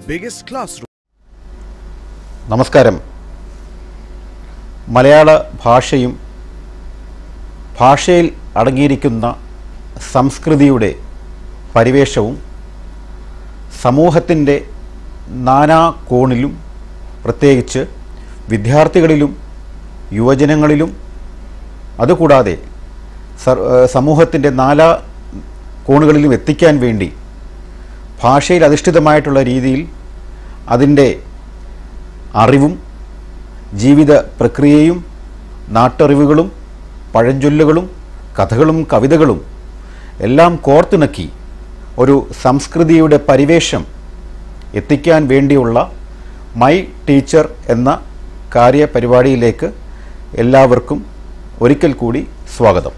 biggest classroom. നമസ്കാരം മലയാള ഭാഷയും ഭാഷയിൽ അടങ്ങിയിരിക്കുന്ന സംസ്കൃതിയുടെ പരിവേഷവും സമൂഹത്തിൻ്റെ നാനാ കോണിലും പ്രത്യേകിച്ച് വിദ്യാർത്ഥികളിലും യുവജനങ്ങളിലും അതുകൂടാതെ സർ- ഏഹ് സമൂഹത്തിൻ്റെ നാലാ കോണുകളിലും എത്തിക്കാൻ വേണ്ടി ഭാഷയിൽ അധിഷ്ഠിതമായിട്ടുള്ള രീതിയിൽ അതിൻ്റെ അറിവും ജീവിത പ്രക്രിയയും നാട്ടറിവുകളും പഴഞ്ചൊല്ലുകളും കഥകളും കവിതകളും എല്ലാം കോർത്തിണക്കി ഒരു സംസ്കൃതിയുടെ പരിവേഷം എത്തിക്കാൻ വേണ്ടിയുള്ള മൈ ടീച്ചർ എന്ന കാര്യപരിപാടിയിലേക്ക് എല്ലാവർക്കും ഒരിക്കൽ കൂടി സ്വാഗതം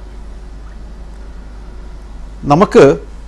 നമുക്ക്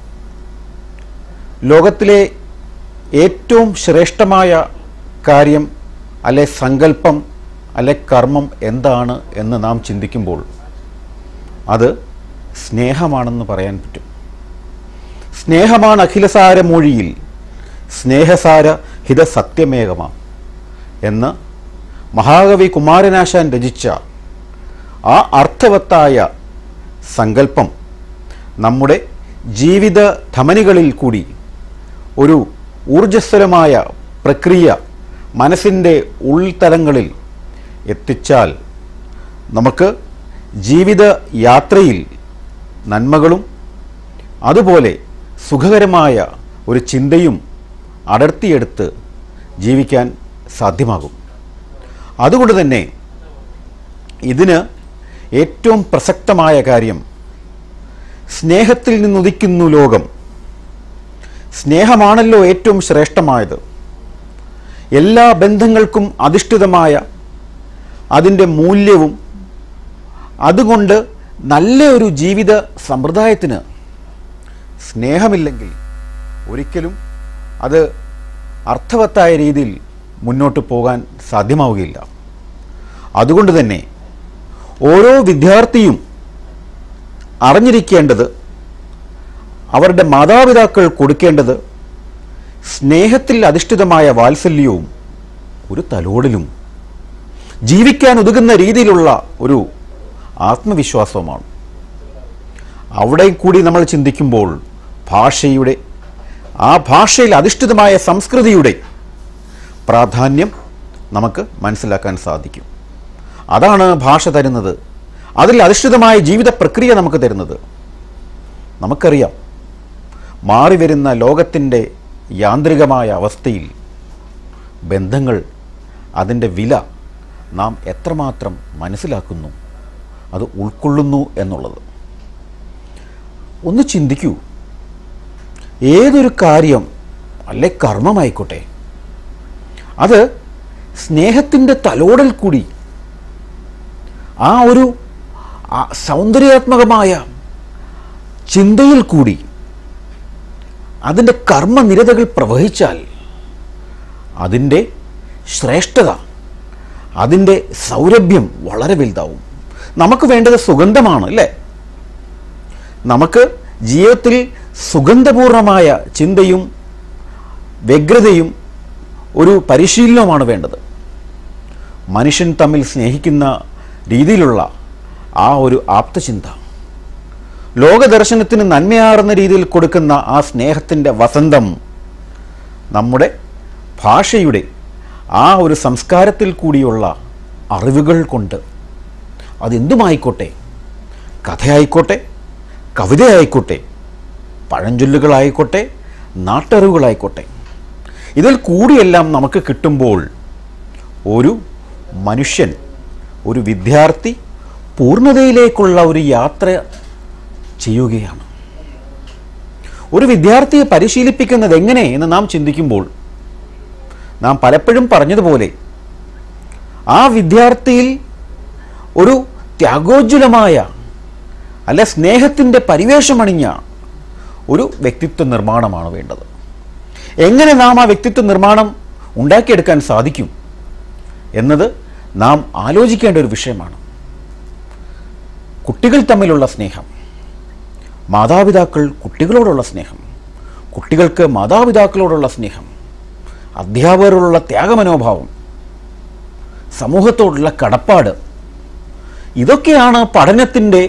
ലോകത്തിലെ ഏറ്റവും ശ്രേഷ്ഠമായ കാര്യം അല്ലെ സങ്കല്പം അല്ലെ കർമ്മം എന്താണ് എന്ന് നാം ചിന്തിക്കുമ്പോൾ അത് സ്നേഹമാണെന്ന് പറയാൻ പറ്റും സ്നേഹമാണ് അഖിലസാര മൊഴിയിൽ സ്നേഹസാര ഹിത സത്യമേകമാം എന്ന് മഹാകവി കുമാരനാശാൻ രചിച്ച ആ അർത്ഥവത്തായ സങ്കല്പം നമ്മുടെ ജീവിത ധമനികളിൽ കൂടി ഒരു ഊർജസ്വലമായ പ്രക്രിയ മനസ്സിൻ്റെ ഉൾത്തലങ്ങളിൽ എത്തിച്ചാൽ നമുക്ക് ജീവിത യാത്രയിൽ നന്മകളും അതുപോലെ സുഖകരമായ ഒരു ചിന്തയും അടർത്തിയെടുത്ത് ജീവിക്കാൻ സാധ്യമാകും അതുകൊണ്ട് തന്നെ ഇതിന് ഏറ്റവും പ്രസക്തമായ കാര്യം സ്നേഹത്തിൽ നിന്നുദിക്കുന്നു ലോകം സ്നേഹമാണല്ലോ ഏറ്റവും ശ്രേഷ്ഠമായത് എല്ലാ ബന്ധങ്ങൾക്കും അധിഷ്ഠിതമായ അതിൻ്റെ മൂല്യവും അതുകൊണ്ട് നല്ല ഒരു ജീവിത സമ്പ്രദായത്തിന് സ്നേഹമില്ലെങ്കിൽ ഒരിക്കലും അത് അർത്ഥവത്തായ രീതിയിൽ മുന്നോട്ട് പോകാൻ സാധ്യമാവുകയില്ല അതുകൊണ്ട് തന്നെ ഓരോ വിദ്യാർത്ഥിയും അറിഞ്ഞിരിക്കേണ്ടത് അവരുടെ മാതാപിതാക്കൾ കൊടുക്കേണ്ടത് സ്നേഹത്തിൽ അധിഷ്ഠിതമായ വാത്സല്യവും ഒരു തലോടലും ജീവിക്കാൻ ഒതുങ്ങുന്ന രീതിയിലുള്ള ഒരു ആത്മവിശ്വാസവുമാണ് അവിടെ കൂടി നമ്മൾ ചിന്തിക്കുമ്പോൾ ഭാഷയുടെ ആ ഭാഷയിൽ അധിഷ്ഠിതമായ സംസ്കൃതിയുടെ പ്രാധാന്യം നമുക്ക് മനസ്സിലാക്കാൻ സാധിക്കും അതാണ് ഭാഷ തരുന്നത് അതിൽ അധിഷ്ഠിതമായ ജീവിത പ്രക്രിയ നമുക്ക് തരുന്നത് നമുക്കറിയാം മാറി വരുന്ന ലോകത്തിൻ്റെ യാന്ത്രികമായ അവസ്ഥയിൽ ബന്ധങ്ങൾ അതിൻ്റെ വില നാം എത്രമാത്രം മനസ്സിലാക്കുന്നു അത് ഉൾക്കൊള്ളുന്നു എന്നുള്ളത് ഒന്ന് ചിന്തിക്കൂ ഏതൊരു കാര്യം അല്ലെ കർമ്മമായിക്കോട്ടെ അത് സ്നേഹത്തിൻ്റെ തലോടൽ കൂടി ആ ഒരു ആ സൗന്ദര്യാത്മകമായ ചിന്തയിൽ കൂടി അതിൻ്റെ കർമ്മനിരതകൾ പ്രവഹിച്ചാൽ അതിൻ്റെ ശ്രേഷ്ഠത അതിൻ്റെ സൗരഭ്യം വളരെ വലുതാവും നമുക്ക് വേണ്ടത് സുഗന്ധമാണ് അല്ലേ നമുക്ക് ജീവിതത്തിൽ സുഗന്ധപൂർണമായ ചിന്തയും വ്യഗ്രതയും ഒരു പരിശീലനവുമാണ് വേണ്ടത് മനുഷ്യൻ തമ്മിൽ സ്നേഹിക്കുന്ന രീതിയിലുള്ള ആ ഒരു ആപ്തചിന്ത ലോകദർശനത്തിന് നന്മയാർന്ന രീതിയിൽ കൊടുക്കുന്ന ആ സ്നേഹത്തിൻ്റെ വസന്തം നമ്മുടെ ഭാഷയുടെ ആ ഒരു സംസ്കാരത്തിൽ കൂടിയുള്ള അറിവുകൾ കൊണ്ട് അതെന്തുമായിക്കോട്ടെ കഥയായിക്കോട്ടെ കവിതയായിക്കോട്ടെ പഴഞ്ചൊല്ലുകളായിക്കോട്ടെ നാട്ടറിവുകളായിക്കോട്ടെ ഇതിൽ കൂടിയെല്ലാം നമുക്ക് കിട്ടുമ്പോൾ ഒരു മനുഷ്യൻ ഒരു വിദ്യാർത്ഥി പൂർണ്ണതയിലേക്കുള്ള ഒരു യാത്ര ചെയ്യുകയാണ് ഒരു വിദ്യാർത്ഥിയെ പരിശീലിപ്പിക്കുന്നത് എങ്ങനെ എന്ന് നാം ചിന്തിക്കുമ്പോൾ നാം പലപ്പോഴും പറഞ്ഞതുപോലെ ആ വിദ്യാർത്ഥിയിൽ ഒരു ത്യാഗോജ്വലമായ അല്ല സ്നേഹത്തിൻ്റെ പരിവേഷമണിഞ്ഞ ഒരു വ്യക്തിത്വ നിർമ്മാണമാണ് വേണ്ടത് എങ്ങനെ നാം ആ വ്യക്തിത്വ നിർമ്മാണം ഉണ്ടാക്കിയെടുക്കാൻ സാധിക്കും എന്നത് നാം ആലോചിക്കേണ്ട ഒരു വിഷയമാണ് കുട്ടികൾ തമ്മിലുള്ള സ്നേഹം മാതാപിതാക്കൾ കുട്ടികളോടുള്ള സ്നേഹം കുട്ടികൾക്ക് മാതാപിതാക്കളോടുള്ള സ്നേഹം അധ്യാപകരോടുള്ള ത്യാഗമനോഭാവം സമൂഹത്തോടുള്ള കടപ്പാട് ഇതൊക്കെയാണ് പഠനത്തിൻ്റെ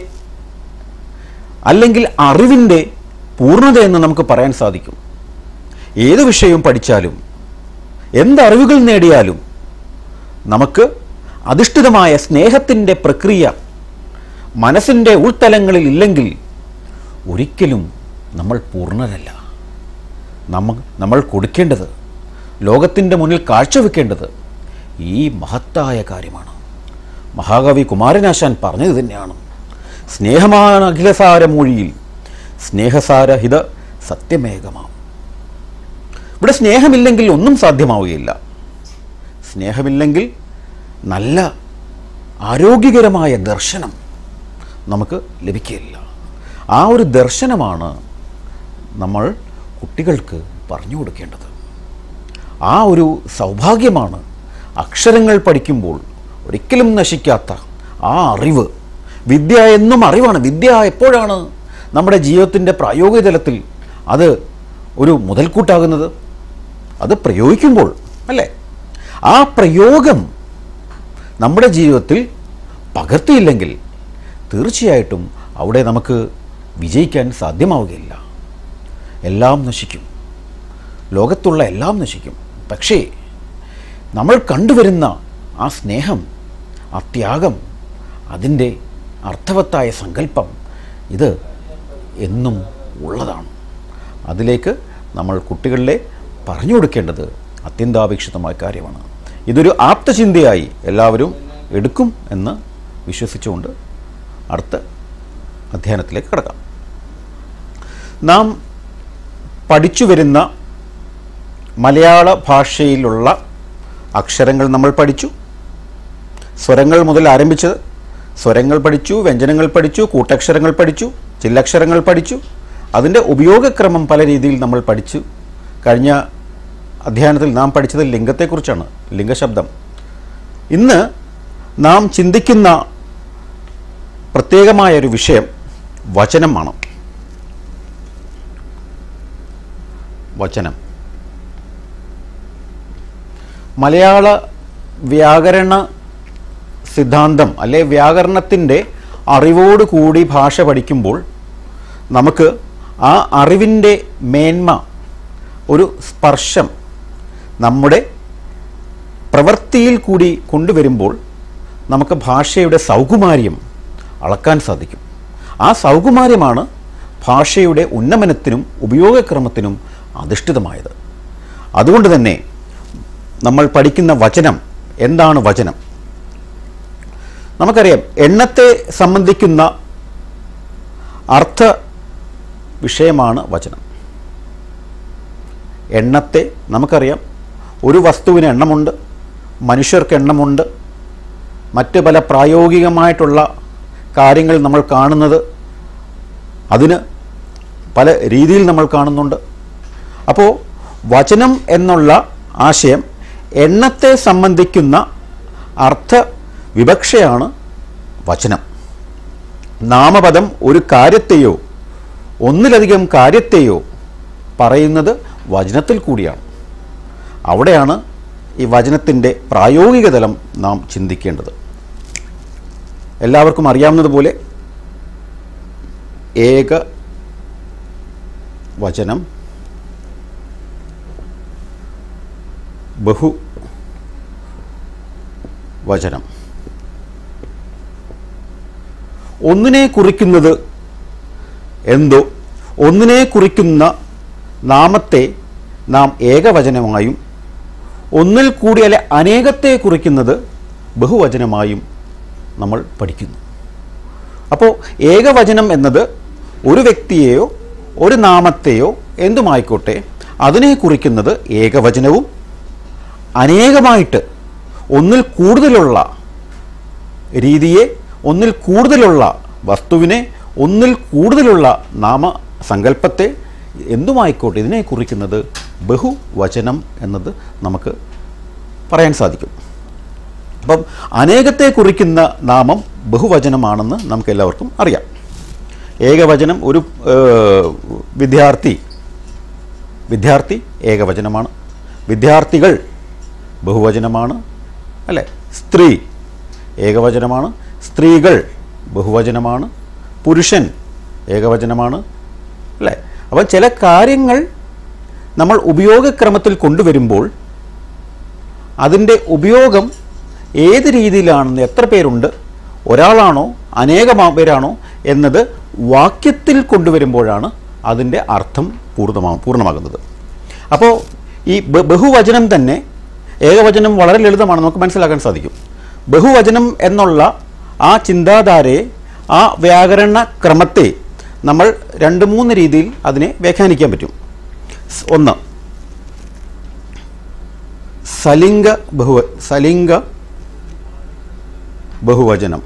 അല്ലെങ്കിൽ അറിവിൻ്റെ പൂർണ്ണതയെന്ന് നമുക്ക് പറയാൻ സാധിക്കും ഏത് വിഷയവും പഠിച്ചാലും എന്തറിവുകൾ നേടിയാലും നമുക്ക് അധിഷ്ഠിതമായ സ്നേഹത്തിൻ്റെ പ്രക്രിയ മനസ്സിൻ്റെ ഉൾത്തലങ്ങളിൽ ഇല്ലെങ്കിൽ ഒരിക്കലും നമ്മൾ പൂർണ്ണരല്ല നമ്മ നമ്മൾ കൊടുക്കേണ്ടത് ലോകത്തിൻ്റെ മുന്നിൽ കാഴ്ചവെക്കേണ്ടത് ഈ മഹത്തായ കാര്യമാണ് മഹാകവി കുമാരനാശാൻ പറഞ്ഞത് തന്നെയാണ് സ്നേഹമാണ് അഖിലസാരമൊഴിയിൽ സ്നേഹസാരഹിത സത്യമേകമാം ഇവിടെ സ്നേഹമില്ലെങ്കിൽ ഒന്നും സാധ്യമാവുകയില്ല സ്നേഹമില്ലെങ്കിൽ നല്ല ആരോഗ്യകരമായ ദർശനം നമുക്ക് ലഭിക്കുകയില്ല ആ ഒരു ദർശനമാണ് നമ്മൾ കുട്ടികൾക്ക് പറഞ്ഞു കൊടുക്കേണ്ടത് ആ ഒരു സൗഭാഗ്യമാണ് അക്ഷരങ്ങൾ പഠിക്കുമ്പോൾ ഒരിക്കലും നശിക്കാത്ത ആ അറിവ് വിദ്യ എന്നും അറിവാണ് വിദ്യ എപ്പോഴാണ് നമ്മുടെ ജീവിതത്തിൻ്റെ പ്രായോഗിക തലത്തിൽ അത് ഒരു മുതൽക്കൂട്ടാകുന്നത് അത് പ്രയോഗിക്കുമ്പോൾ അല്ലേ ആ പ്രയോഗം നമ്മുടെ ജീവിതത്തിൽ പകർത്തിയില്ലെങ്കിൽ തീർച്ചയായിട്ടും അവിടെ നമുക്ക് വിജയിക്കാൻ സാധ്യമാവുകയില്ല എല്ലാം നശിക്കും ലോകത്തുള്ള എല്ലാം നശിക്കും പക്ഷേ നമ്മൾ കണ്ടുവരുന്ന ആ സ്നേഹം ആ ത്യാഗം അതിൻ്റെ അർത്ഥവത്തായ സങ്കല്പം ഇത് എന്നും ഉള്ളതാണ് അതിലേക്ക് നമ്മൾ കുട്ടികളിലെ പറഞ്ഞു കൊടുക്കേണ്ടത് അത്യന്താപേക്ഷിതമായ കാര്യമാണ് ഇതൊരു ആപ്തചിന്തയായി എല്ലാവരും എടുക്കും എന്ന് വിശ്വസിച്ചുകൊണ്ട് അടുത്ത അധ്യയനത്തിലേക്ക് കടക്കാം നാം പഠിച്ചു വരുന്ന മലയാള ഭാഷയിലുള്ള അക്ഷരങ്ങൾ നമ്മൾ പഠിച്ചു സ്വരങ്ങൾ മുതൽ ആരംഭിച്ചത് സ്വരങ്ങൾ പഠിച്ചു വ്യഞ്ജനങ്ങൾ പഠിച്ചു കൂട്ടക്ഷരങ്ങൾ പഠിച്ചു ചില്ലക്ഷരങ്ങൾ പഠിച്ചു അതിൻ്റെ ഉപയോഗക്രമം പല രീതിയിൽ നമ്മൾ പഠിച്ചു കഴിഞ്ഞ അധ്യയനത്തിൽ നാം പഠിച്ചത് ലിംഗത്തെക്കുറിച്ചാണ് ലിംഗശബ്ദം ഇന്ന് നാം ചിന്തിക്കുന്ന പ്രത്യേകമായ ഒരു വിഷയം വചനമാണ് വചനം മലയാള വ്യാകരണ സിദ്ധാന്തം അല്ലെ വ്യാകരണത്തിൻ്റെ അറിവോട് കൂടി ഭാഷ പഠിക്കുമ്പോൾ നമുക്ക് ആ അറിവിൻ്റെ മേന്മ ഒരു സ്പർശം നമ്മുടെ പ്രവൃത്തിയിൽ കൂടി കൊണ്ടുവരുമ്പോൾ നമുക്ക് ഭാഷയുടെ സൗകുമാര്യം അളക്കാൻ സാധിക്കും ആ സൗകുമാര്യമാണ് ഭാഷയുടെ ഉന്നമനത്തിനും ഉപയോഗക്രമത്തിനും അധിഷ്ഠിതമായത് അതുകൊണ്ട് തന്നെ നമ്മൾ പഠിക്കുന്ന വചനം എന്താണ് വചനം നമുക്കറിയാം എണ്ണത്തെ സംബന്ധിക്കുന്ന അർത്ഥ വിഷയമാണ് വചനം എണ്ണത്തെ നമുക്കറിയാം ഒരു വസ്തുവിന് എണ്ണമുണ്ട് മനുഷ്യർക്ക് എണ്ണമുണ്ട് മറ്റ് പല പ്രായോഗികമായിട്ടുള്ള കാര്യങ്ങൾ നമ്മൾ കാണുന്നത് അതിന് പല രീതിയിൽ നമ്മൾ കാണുന്നുണ്ട് അപ്പോൾ വചനം എന്നുള്ള ആശയം എണ്ണത്തെ സംബന്ധിക്കുന്ന അർത്ഥ വിവക്ഷയാണ് വചനം നാമപദം ഒരു കാര്യത്തെയോ ഒന്നിലധികം കാര്യത്തെയോ പറയുന്നത് വചനത്തിൽ കൂടിയാണ് അവിടെയാണ് ഈ വചനത്തിൻ്റെ പ്രായോഗിക തലം നാം ചിന്തിക്കേണ്ടത് എല്ലാവർക്കും അറിയാവുന്നതുപോലെ ഏക വചനം ബഹു വചനം ഒന്നിനെ കുറിക്കുന്നത് എന്തോ ഒന്നിനെ കുറിക്കുന്ന നാമത്തെ നാം ഏകവചനമായും ഒന്നിൽ കൂടി അല്ലെ അനേകത്തെ കുറിക്കുന്നത് ബഹുവചനമായും നമ്മൾ പഠിക്കുന്നു അപ്പോൾ ഏകവചനം എന്നത് ഒരു വ്യക്തിയെയോ ഒരു നാമത്തെയോ എന്തുമായിക്കോട്ടെ അതിനെ കുറിക്കുന്നത് ഏകവചനവും അനേകമായിട്ട് ഒന്നിൽ കൂടുതലുള്ള രീതിയെ ഒന്നിൽ കൂടുതലുള്ള വസ്തുവിനെ ഒന്നിൽ കൂടുതലുള്ള നാമസങ്കല്പത്തെ എന്തുമായിക്കോട്ടെ ഇതിനെ കുറിക്കുന്നത് ബഹുവചനം എന്നത് നമുക്ക് പറയാൻ സാധിക്കും അപ്പം അനേകത്തെ കുറിക്കുന്ന നാമം ബഹുവചനമാണെന്ന് നമുക്ക് എല്ലാവർക്കും അറിയാം ഏകവചനം ഒരു ഏഹ്, വിദ്യാർത്ഥി വിദ്യാർത്ഥി ഏകവചനമാണ് വിദ്യാർത്ഥികൾ ബഹുവചനമാണ് അല്ലേ സ്ത്രീ ഏകവചനമാണ് സ്ത്രീകൾ ബഹുവചനമാണ് പുരുഷൻ ഏകവചനമാണ് അല്ലേ അപ്പം ചില കാര്യങ്ങൾ നമ്മൾ ഉപയോഗക്രമത്തിൽ കൊണ്ടുവരുമ്പോൾ അതിൻ്റെ ഉപയോഗം ഏത് രീതിയിലാണെന്ന് എത്ര പേരുണ്ട് ഒരാളാണോ അനേകം പേരാണോ എന്നത് വാക്യത്തിൽ കൊണ്ടുവരുമ്പോഴാണ് അതിൻ്റെ അർത്ഥം പൂർണ്ണമാ പൂർണ്ണമാകുന്നത് അപ്പോൾ ഈ ബ- ബഹുവചനം തന്നെ ഏകവചനം വളരെ ലളിതമാണ് നമുക്ക് മനസ്സിലാക്കാൻ സാധിക്കും ബഹുവചനം എന്നുള്ള ആ ചിന്താധാരയെ ആ വ്യാകരണ ക്രമത്തെ നമ്മൾ രണ്ട് മൂന്ന് രീതിയിൽ അതിനെ വ്യാഖ്യാനിക്കാൻ പറ്റും സ് ഒന്ന് സലിംഗ ബഹുവ സലിംഗ ബഹുവചനം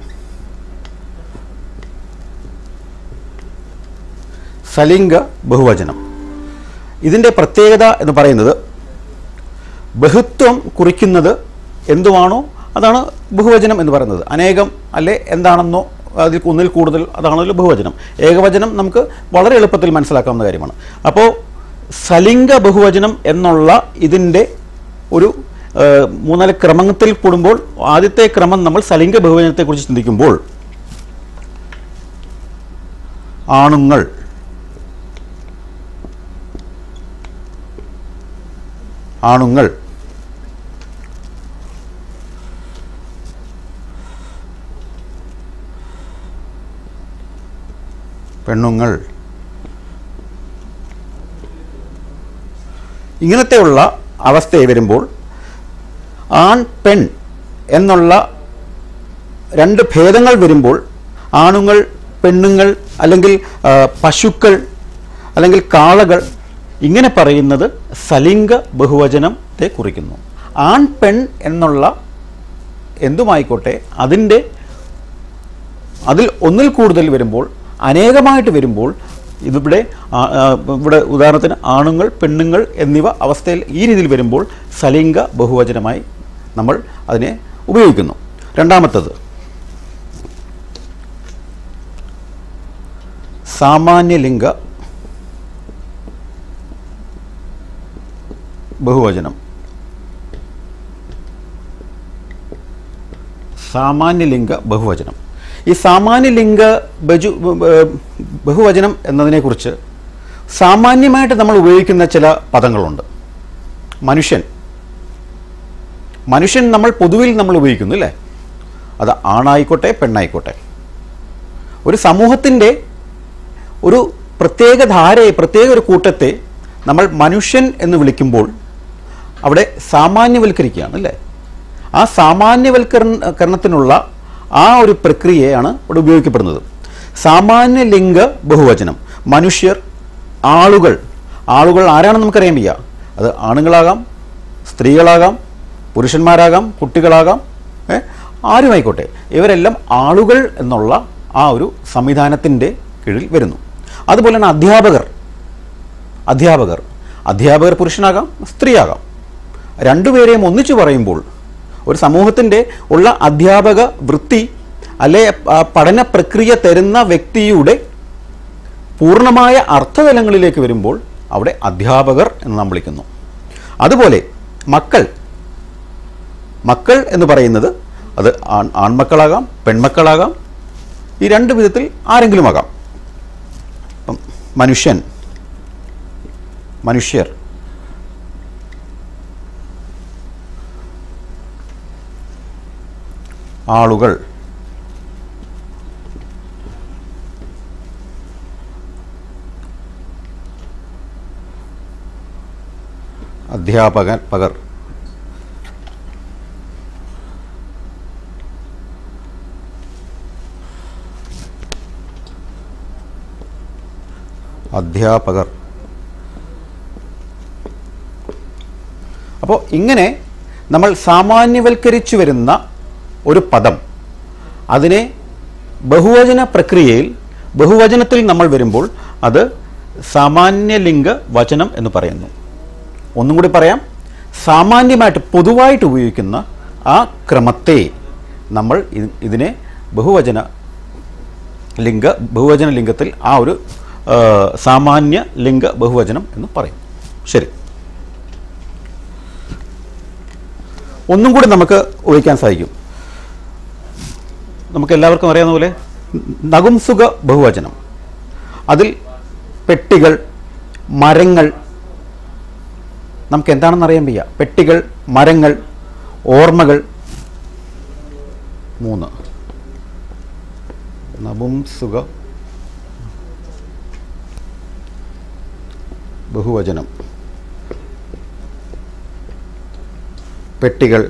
സലിംഗ ബഹുവചനം ഇതിൻ്റെ പ്രത്യേകത എന്ന് പറയുന്നത് ബഹുത്വം കുറിക്കുന്നത് എന്തുവാണോ അതാണ് ബഹുവചനം എന്ന് പറയുന്നത് അനേകം അല്ലെ എന്താണെന്നോ അതിൽ ഒന്നിൽ കൂടുതൽ അതാണല്ലോ ബഹുവചനം ഏകവചനം നമുക്ക് വളരെ എളുപ്പത്തിൽ മനസ്സിലാക്കാവുന്ന കാര്യമാണ് അപ്പോൾ സലിംഗ ബഹുവചനം എന്നുള്ള ഇതിൻ്റെ ഒരു ഏഹ്, മൂന്നാല് ക്രമത്തിൽ കൂടുമ്പോൾ ആദ്യത്തെ ക്രമം നമ്മൾ സലിംഗ ബഹുവചനത്തെക്കുറിച്ച് ചിന്തിക്കുമ്പോൾ ആണുങ്ങൾ ആണുങ്ങൾ പെണ്ണുങ്ങൾ ഇങ്ങനത്തെയുള്ള അവസ്ഥയെ വരുമ്പോൾ ആൺ പെൺ എന്നുള്ള രണ്ട് ഭേദങ്ങൾ വരുമ്പോൾ ആണുങ്ങൾ പെണ്ണുങ്ങൾ അല്ലെങ്കിൽ ആ, പശുക്കൾ അല്ലെങ്കിൽ കാളകൾ ഇങ്ങനെ പറയുന്നത് സലിംഗ ബഹുവചനത്തെ കുറിക്കുന്നു ആൺ പെൺ എന്നുള്ള എന്തുമായിക്കോട്ടെ അതിൻ്റെ അതിൽ ഒന്നിൽ കൂടുതൽ വരുമ്പോൾ അനേകമായിട്ട് വരുമ്പോൾ ഇതിവിടെ ആ- ആ, ഇവിടെ ഉദാഹരണത്തിന് ആണുങ്ങൾ പെണ്ണുങ്ങൾ എന്നിവ അവസ്ഥയിൽ ഈ രീതിയിൽ വരുമ്പോൾ സലിംഗ ബഹുവചനമായി നമ്മൾ അതിനെ ഉപയോഗിക്കുന്നു രണ്ടാമത്തത് സാമാന്യലിംഗ ബഹുവചനം സാമാന്യലിംഗ ബഹുവചനം ഈ സാമാന്യലിംഗ ബജു ബ- ബഹുവചനം എന്നതിനെക്കുറിച്ച് സാമാന്യമായിട്ട് നമ്മൾ ഉപയോഗിക്കുന്ന ചില പദങ്ങളുണ്ട് മനുഷ്യൻ മനുഷ്യൻ നമ്മൾ പൊതുവിൽ നമ്മൾ ഉപയോഗിക്കുന്നു അല്ലേ അത് ആണായിക്കോട്ടെ പെണ്ണായിക്കോട്ടെ ഒരു സമൂഹത്തിൻ്റെ ഒരു പ്രത്യേക ധാരയെ പ്രത്യേക ഒരു കൂട്ടത്തെ നമ്മൾ മനുഷ്യൻ എന്ന് വിളിക്കുമ്പോൾ അവിടെ സാമാന്യവൽക്കരിക്കുകയാണ് അല്ലേ ആ സാമാന്യവൽക്കരണത്തിനുള്ള ആ ഒരു പ്രക്രിയയാണ് ഇവിടെ ഉപയോഗിക്കപ്പെടുന്നത് സാമാന്യ ലിംഗ ബഹുവചനം മനുഷ്യർ ആളുകൾ ആളുകൾ ആരാണെന്ന് നമുക്കറിയാൻ വയ്യ അത് ആണുങ്ങളാകാം സ്ത്രീകളാകാം പുരുഷന്മാരാകാം കുട്ടികളാകാം ഏ, ആരുമായിക്കോട്ടെ ഇവരെല്ലാം ആളുകൾ എന്നുള്ള ആ ഒരു സംവിധാനത്തിൻ്റെ കീഴിൽ വരുന്നു അതുപോലെ തന്നെ അധ്യാപകർ അധ്യാപകർ അധ്യാപകർ പുരുഷനാകാം സ്ത്രീയാകാം രണ്ടുപേരെയും ഒന്നിച്ചു പറയുമ്പോൾ ഒരു സമൂഹത്തിൻ്റെ ഉള്ള അധ്യാപക വൃത്തി അല്ലെ ആ പഠന പ്രക്രിയ തരുന്ന വ്യക്തിയുടെ പൂർണ്ണമായ അർത്ഥതലങ്ങളിലേക്ക് വരുമ്പോൾ അവിടെ അധ്യാപകർ എന്ന് നാം വിളിക്കുന്നു അതുപോലെ മക്കൾ മക്കൾ എന്ന് പറയുന്നത് അത് ആൺ ആൺമക്കളാകാം പെൺമക്കളാകാം ഈ രണ്ട് വിധത്തിൽ ആരെങ്കിലും ആകാം ഇപ്പം മനുഷ്യൻ മനുഷ്യർ ആളുകൾ അധ്യാപകൻ പകർ അധ്യാപകർ അപ്പോൾ ഇങ്ങനെ നമ്മൾ സാമാന്യവൽക്കരിച്ചു വരുന്ന ഒരു പദം അതിനെ ബഹുവചന പ്രക്രിയയിൽ ബഹുവചനത്തിൽ നമ്മൾ വരുമ്പോൾ അത് സാമാന്യലിംഗ വചനം എന്ന് പറയുന്നു ഒന്നും കൂടി പറയാം സാമാന്യമായിട്ട് പൊതുവായിട്ട് ഉപയോഗിക്കുന്ന ആ ക്രമത്തെ നമ്മൾ ഇ- ഇതിനെ ബഹുവചന ലിംഗ ബഹുവചന ലിംഗത്തിൽ ആ ഒരു ആ, സാമാന്യ ലിംഗ ബഹുവചനം എന്ന് പറയും ശരി ഒന്നും കൂടി നമുക്ക് ഉപയോഗിക്കാൻ സാധിക്കും നമുക്ക് എല്ലാവർക്കും അറിയാവുന്ന പോലെ നകുംസുക ബഹുവചനം അതിൽ പെട്ടികൾ മരങ്ങൾ നമുക്ക് എന്താണെന്ന് അറിയാൻ വയ്യ പെട്ടികൾ മരങ്ങൾ ഓർമ്മകൾ മൂന്ന് നപുംസുക ബഹുവചനം പെട്ടികൾ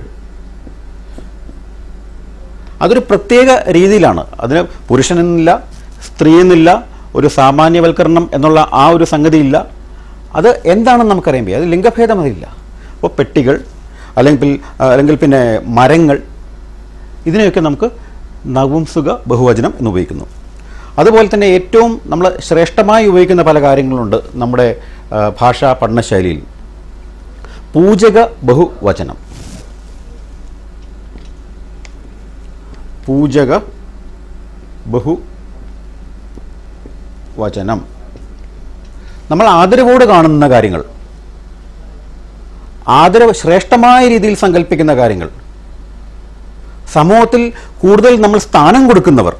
അതൊരു പ്രത്യേക രീതിയിലാണ് അതിന് പുരുഷനെന്നില്ല സ്ത്രീ എന്നില്ല ഒരു സാമാന്യവൽക്കരണം എന്നുള്ള ആ ഒരു സംഗതിയില്ല അത് എന്താണെന്ന് നമുക്കറിയാൻ വയ്യ അത് ലിംഗഭേദം അതില്ല അപ്പോൾ പെട്ടികൾ അല്ലെങ്കിൽ അല്ലെങ്കിൽ പിന്നെ മരങ്ങൾ ഇതിനെയൊക്കെ നമുക്ക് നപുംസുക ബഹുവചനം എന്ന് ഉപയോഗിക്കുന്നു അതുപോലെ തന്നെ ഏറ്റവും നമ്മൾ ശ്രേഷ്ഠമായി ഉപയോഗിക്കുന്ന പല കാര്യങ്ങളുണ്ട് നമ്മുടെ ആ, ഭാഷാ പഠനശൈലിയിൽ പൂജക ബഹുവചനം പൂജക ബഹു വചനം നമ്മൾ ആദരവോട് കാണുന്ന കാര്യങ്ങൾ ആദരവ് ശ്രേഷ്ഠമായ രീതിയിൽ സങ്കല്പിക്കുന്ന കാര്യങ്ങൾ സമൂഹത്തിൽ കൂടുതൽ നമ്മൾ സ്ഥാനം കൊടുക്കുന്നവർ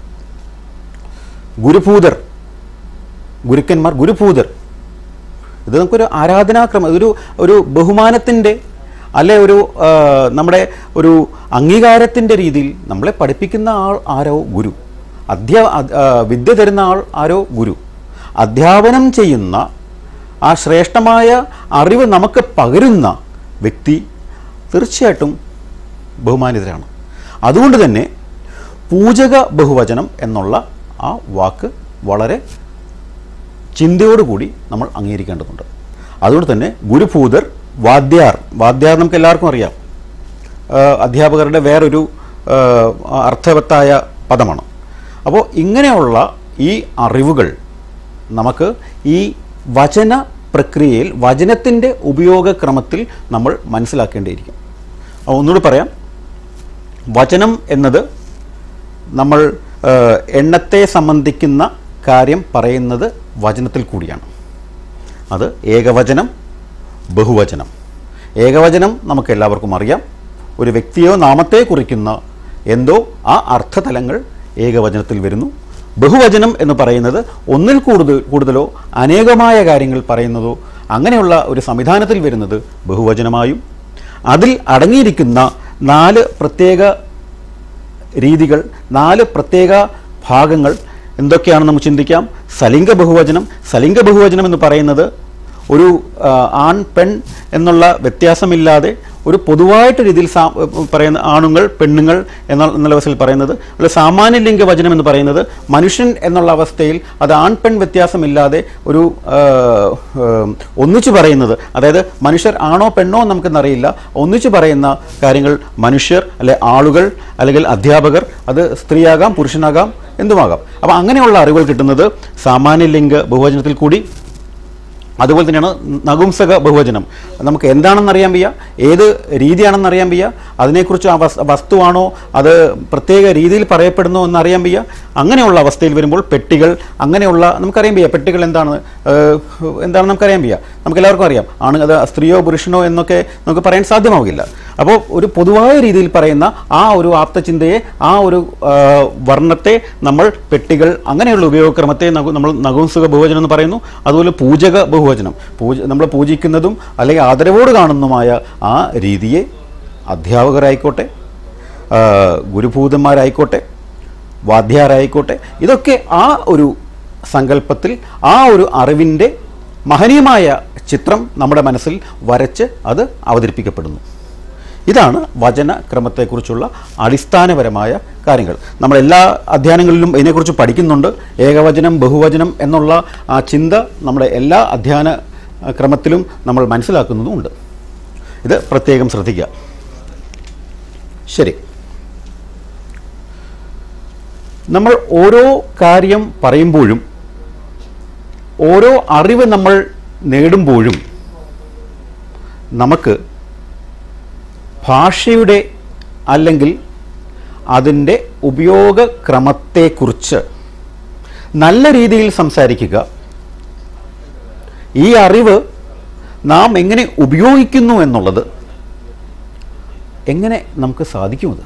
ഗുരുഭൂതർ ഗുരുക്കന്മാർ ഗുരുഭൂതർ ഇത് നമുക്കൊരു ആരാധനാക്രമം ഇതൊരു ഒരു ബഹുമാനത്തിൻ്റെ അല്ലെ ഒരു ആ, നമ്മുടെ ഒരു അംഗീകാരത്തിൻ്റെ രീതിയിൽ നമ്മളെ പഠിപ്പിക്കുന്ന ആൾ ആരോ ഗുരു അധ്യാ അ- ആ, വിദ്യ തരുന്ന ആൾ ആരോ ഗുരു അധ്യാപനം ചെയ്യുന്ന ആ ശ്രേഷ്ഠമായ അറിവ് നമുക്ക് പകരുന്ന വ്യക്തി തീർച്ചയായിട്ടും ബഹുമാനിതരാണ് അതുകൊണ്ട് തന്നെ പൂജക ബഹുവചനം എന്നുള്ള ആ വാക്ക് വളരെ ചിന്തയോടുകൂടി നമ്മൾ അംഗീകരിക്കേണ്ടതുണ്ട് അതുകൊണ്ട് തന്നെ ഗുരുഭൂതർ വാദ്യാർ വാദ്യാർ നമുക്ക് എല്ലാവർക്കും അറിയാം ആ, അധ്യാപകരുടെ വേറൊരു ആ, അർത്ഥവത്തായ പദമാണ് അപ്പോൾ ഇങ്ങനെയുള്ള ഈ അറിവുകൾ നമുക്ക് ഈ വചന പ്രക്രിയയിൽ വചനത്തിൻ്റെ ഉപയോഗക്രമത്തിൽ നമ്മൾ മനസ്സിലാക്കേണ്ടിയിരിക്കും അപ്പോൾ ഒന്നുകൂടി പറയാം വചനം എന്നത് നമ്മൾ ആ, എണ്ണത്തെ സംബന്ധിക്കുന്ന കാര്യം പറയുന്നത് വചനത്തിൽ കൂടിയാണ് അത് ഏകവചനം ബഹുവചനം ഏകവചനം നമുക്ക് എല്ലാവർക്കും അറിയാം ഒരു വ്യക്തിയോ നാമത്തെ കുറിക്കുന്ന എന്തോ ആ അർത്ഥതലങ്ങൾ ഏകവചനത്തിൽ വരുന്നു ബഹുവചനം എന്ന് പറയുന്നത് ഒന്നിൽ കൂടുതൽ കൂടുതലോ അനേകമായ കാര്യങ്ങൾ പറയുന്നതോ അങ്ങനെയുള്ള ഒരു സംവിധാനത്തിൽ വരുന്നത് ബഹുവചനമായും അതിൽ അടങ്ങിയിരിക്കുന്ന നാല് പ്രത്യേക രീതികൾ നാല് പ്രത്യേക ഭാഗങ്ങൾ എന്തൊക്കെയാണെന്ന് നമുക്ക് ചിന്തിക്കാം സലിംഗ ബഹുവചനം സലിംഗ ബഹുവചനം എന്ന് പറയുന്നത് ഒരു ആ, ആൺ പെൺ എന്നുള്ള വ്യത്യാസമില്ലാതെ ഒരു പൊതുവായിട്ട് രീതിയിൽ സാ പറയുന്ന ആണുങ്ങൾ പെണ്ണുങ്ങൾ എന്ന എന്നുള്ള അവസ്ഥയിൽ പറയുന്നത് അല്ല സാമാന്യ ലിംഗ വചനം എന്ന് പറയുന്നത് മനുഷ്യൻ എന്നുള്ള അവസ്ഥയിൽ അത് ആൺ പെൺ വ്യത്യാസമില്ലാതെ ഒരു ആ, ആ, ഒന്നിച്ചു പറയുന്നത് അതായത് മനുഷ്യർ ആണോ പെണ്ണോ നമുക്കെന്നറിയില്ല ഒന്നിച്ചു പറയുന്ന കാര്യങ്ങൾ മനുഷ്യർ അല്ലെ ആളുകൾ അല്ലെങ്കിൽ അധ്യാപകർ അത് സ്ത്രീയാകാം പുരുഷനാകാം എന്തുമാകാം അപ്പോൾ അങ്ങനെയുള്ള അറിവുകൾ കിട്ടുന്നത് സാമാന്യ ലിംഗ ബഹുവചനത്തിൽ കൂടി അതുപോലെ തന്നെയാണ് നകുംസക ബഹുവചനം നമുക്ക് എന്താണെന്ന് അറിയാൻ വയ്യ ഏത് രീതിയാണെന്ന് അറിയാൻ വയ്യ അതിനെക്കുറിച്ച് ആ വസ് വസ്തുവാണോ അത് പ്രത്യേക രീതിയിൽ പറയപ്പെടുന്നോ എന്ന് അറിയാൻ വയ്യ അങ്ങനെയുള്ള അവസ്ഥയിൽ വരുമ്പോൾ പെട്ടികൾ അങ്ങനെയുള്ള നമുക്കറിയാൻ വയ്യ പെട്ടികൾ എന്താണ് ഏഹ്, എന്താണെന്ന് നമുക്കറിയാൻ വയ്യ നമുക്ക് എല്ലാവർക്കും അറിയാം ആണ് അത് സ്ത്രീയോ പുരുഷനോ എന്നൊക്കെ നമുക്ക് പറയാൻ സാധ്യമാവില്ല അപ്പോൾ ഒരു പൊതുവായ രീതിയിൽ പറയുന്ന ആ ഒരു ആപ്തചിന്തയെ ആ ഒരു ആ, വർണ്ണത്തെ നമ്മൾ പെട്ടികൾ അങ്ങനെയുള്ള ഉപയോഗക്രമത്തെ നഗു- നമ്മൾ നഗുംസുക ബഹുവചനം എന്ന് പറയുന്നു അതുപോലെ പൂജക ബഹുവചനം പൂജ നമ്മൾ പൂജിക്കുന്നതും അല്ലെങ്കിൽ ആദരവോട് കാണുന്നതുമായ ആ രീതിയെ അധ്യാപകരായിക്കോട്ടെ ആ, ഗുരുഭൂതന്മാരായിക്കോട്ടെ വാദ്യാരായിക്കോട്ടെ ഇതൊക്കെ ആ ഒരു സങ്കല്പത്തിൽ ആ ഒരു അറിവിൻ്റെ മഹനീയമായ ചിത്രം നമ്മുടെ മനസ്സിൽ വരച്ച് അത് അവതരിപ്പിക്കപ്പെടുന്നു ഇതാണ് വചനക്രമത്തെക്കുറിച്ചുള്ള അടിസ്ഥാനപരമായ കാര്യങ്ങൾ നമ്മൾ എല്ലാ അധ്യയനങ്ങളിലും ഇതിനെക്കുറിച്ച് പഠിക്കുന്നുണ്ട് ഏകവചനം ബഹുവചനം എന്നുള്ള ആ ചിന്ത നമ്മുടെ എല്ലാ അധ്യയന ആ, ക്രമത്തിലും നമ്മൾ മനസ്സിലാക്കുന്നതുമുണ്ട് ഇത് പ്രത്യേകം ശ്രദ്ധിക്കുക ശരി നമ്മൾ ഓരോ കാര്യം പറയുമ്പോഴും ഓരോ അറിവ് നമ്മൾ നേടുമ്പോഴും നമുക്ക് ഭാഷയുടെ അല്ലെങ്കിൽ അതിൻ്റെ ഉപയോഗക്രമത്തെക്കുറിച്ച് നല്ല രീതിയിൽ സംസാരിക്കുക ഈ അറിവ് നാം എങ്ങനെ ഉപയോഗിക്കുന്നു എന്നുള്ളത് എങ്ങനെ നമുക്ക് സാധിക്കുമത്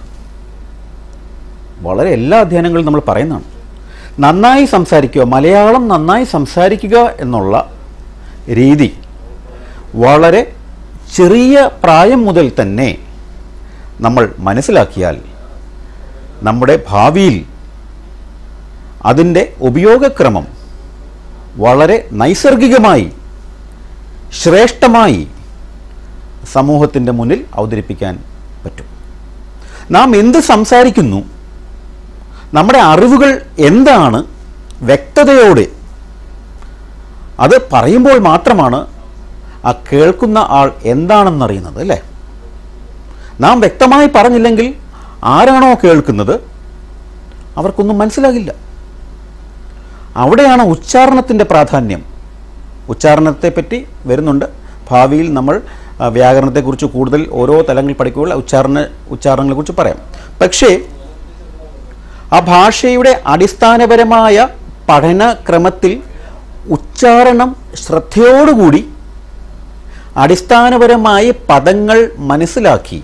വളരെ എല്ലാ അധ്യയനങ്ങളും നമ്മൾ പറയുന്നതാണ് നന്നായി സംസാരിക്കുക മലയാളം നന്നായി സംസാരിക്കുക എന്നുള്ള രീതി വളരെ ചെറിയ പ്രായം മുതൽ തന്നെ നമ്മൾ മനസ്സിലാക്കിയാൽ നമ്മുടെ ഭാവിയിൽ അതിൻ്റെ ഉപയോഗക്രമം വളരെ നൈസർഗികമായി ശ്രേഷ്ഠമായി സമൂഹത്തിൻ്റെ മുന്നിൽ അവതരിപ്പിക്കാൻ പറ്റും നാം എന്ത് സംസാരിക്കുന്നു നമ്മുടെ അറിവുകൾ എന്താണ് വ്യക്തതയോടെ അത് പറയുമ്പോൾ മാത്രമാണ് ആ കേൾക്കുന്ന ആൾ എന്താണെന്നറിയുന്നത് അല്ലേ നാം വ്യക്തമായി പറഞ്ഞില്ലെങ്കിൽ ആരാണോ കേൾക്കുന്നത് അവർക്കൊന്നും മനസ്സിലാകില്ല അവിടെയാണ് ഉച്ചാരണത്തിൻ്റെ പ്രാധാന്യം ഉച്ചാരണത്തെപ്പറ്റി വരുന്നുണ്ട് ഭാവിയിൽ നമ്മൾ ആ, വ്യാകരണത്തെക്കുറിച്ച് കൂടുതൽ ഓരോ തലങ്ങളിൽ പഠിക്കുമ്പോൾ ഉച്ചാരണ ഉച്ചാരണങ്ങളെക്കുറിച്ച് പറയാം പക്ഷേ ആ ഭാഷയുടെ അടിസ്ഥാനപരമായ പഠനക്രമത്തിൽ ഉച്ചാരണം ശ്രദ്ധയോടുകൂടി അടിസ്ഥാനപരമായ പദങ്ങൾ മനസ്സിലാക്കി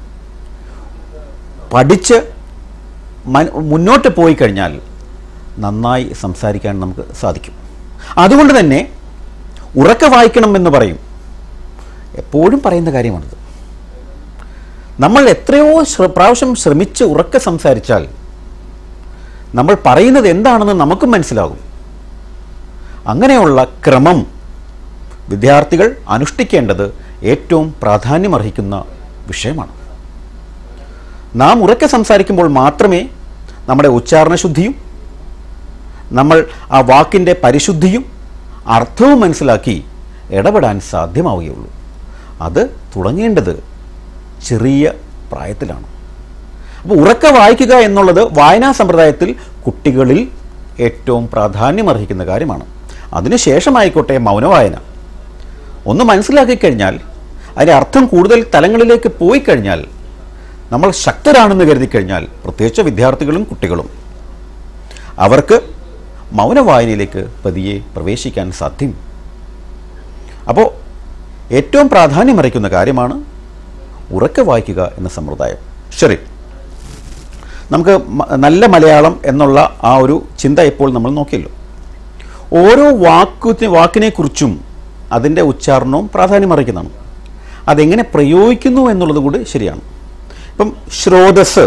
പഠിച്ച് മൻ- മുന്നോട്ട് പോയി കഴിഞ്ഞാൽ നന്നായി സംസാരിക്കാൻ നമുക്ക് സാധിക്കും അതുകൊണ്ട് തന്നെ ഉറക്കെ വായിക്കണം എന്ന് പറയും എപ്പോഴും പറയുന്ന കാര്യമാണിത് നമ്മൾ എത്രയോ ശ്ര- പ്രാവശ്യം ശ്രമിച്ച് ഉറക്കെ സംസാരിച്ചാൽ നമ്മൾ പറയുന്നത് എന്താണെന്ന് നമുക്കും മനസ്സിലാകും അങ്ങനെയുള്ള ക്രമം വിദ്യാർത്ഥികൾ അനുഷ്ഠിക്കേണ്ടത് ഏറ്റവും പ്രാധാന്യമർഹിക്കുന്ന വിഷയമാണ് നാം ഉറക്കെ സംസാരിക്കുമ്പോൾ മാത്രമേ നമ്മുടെ ഉച്ചാരണശുദ്ധിയും നമ്മൾ ആ വാക്കിൻ്റെ പരിശുദ്ധിയും അർത്ഥവും മനസ്സിലാക്കി ഇടപെടാൻ സാധ്യമാവുകയുള്ളൂ അത് തുടങ്ങേണ്ടത് ചെറിയ പ്രായത്തിലാണ് അപ്പോൾ ഉറക്കെ വായിക്കുക എന്നുള്ളത് വായനാ സമ്പ്രദായത്തിൽ കുട്ടികളിൽ ഏറ്റവും പ്രാധാന്യമർഹിക്കുന്ന കാര്യമാണ് അതിനുശേഷമായിക്കോട്ടെ മൗനവായന ഒന്ന് മനസ്സിലാക്കി കഴിഞ്ഞാൽ അതിൻ്റെ അർത്ഥം കൂടുതൽ തലങ്ങളിലേക്ക് പോയി കഴിഞ്ഞാൽ നമ്മൾ ശക്തരാണെന്ന് കരുതി കഴിഞ്ഞാൽ പ്രത്യേകിച്ച് വിദ്യാർത്ഥികളും കുട്ടികളും അവർക്ക് മൗനവായനയിലേക്ക് പതിയെ പ്രവേശിക്കാൻ സാധ്യം അപ്പോൾ ഏറ്റവും പ്രാധാന്യമറിക്കുന്ന കാര്യമാണ് ഉറക്കെ വായിക്കുക എന്ന സമ്പ്രദായം ശരി നമുക്ക് മ- നല്ല മലയാളം എന്നുള്ള ആ ഒരു ചിന്ത ഇപ്പോൾ നമ്മൾ നോക്കിയല്ലോ ഓരോ വാക്കു വാക്കിനെക്കുറിച്ചും അതിൻ്റെ ഉച്ചാരണവും പ്രാധാന്യമറിക്കുന്നതാണ് അതെങ്ങനെ പ്രയോഗിക്കുന്നു എന്നുള്ളത് കൂടി ശരിയാണ് ഇപ്പം ശ്രോതസ്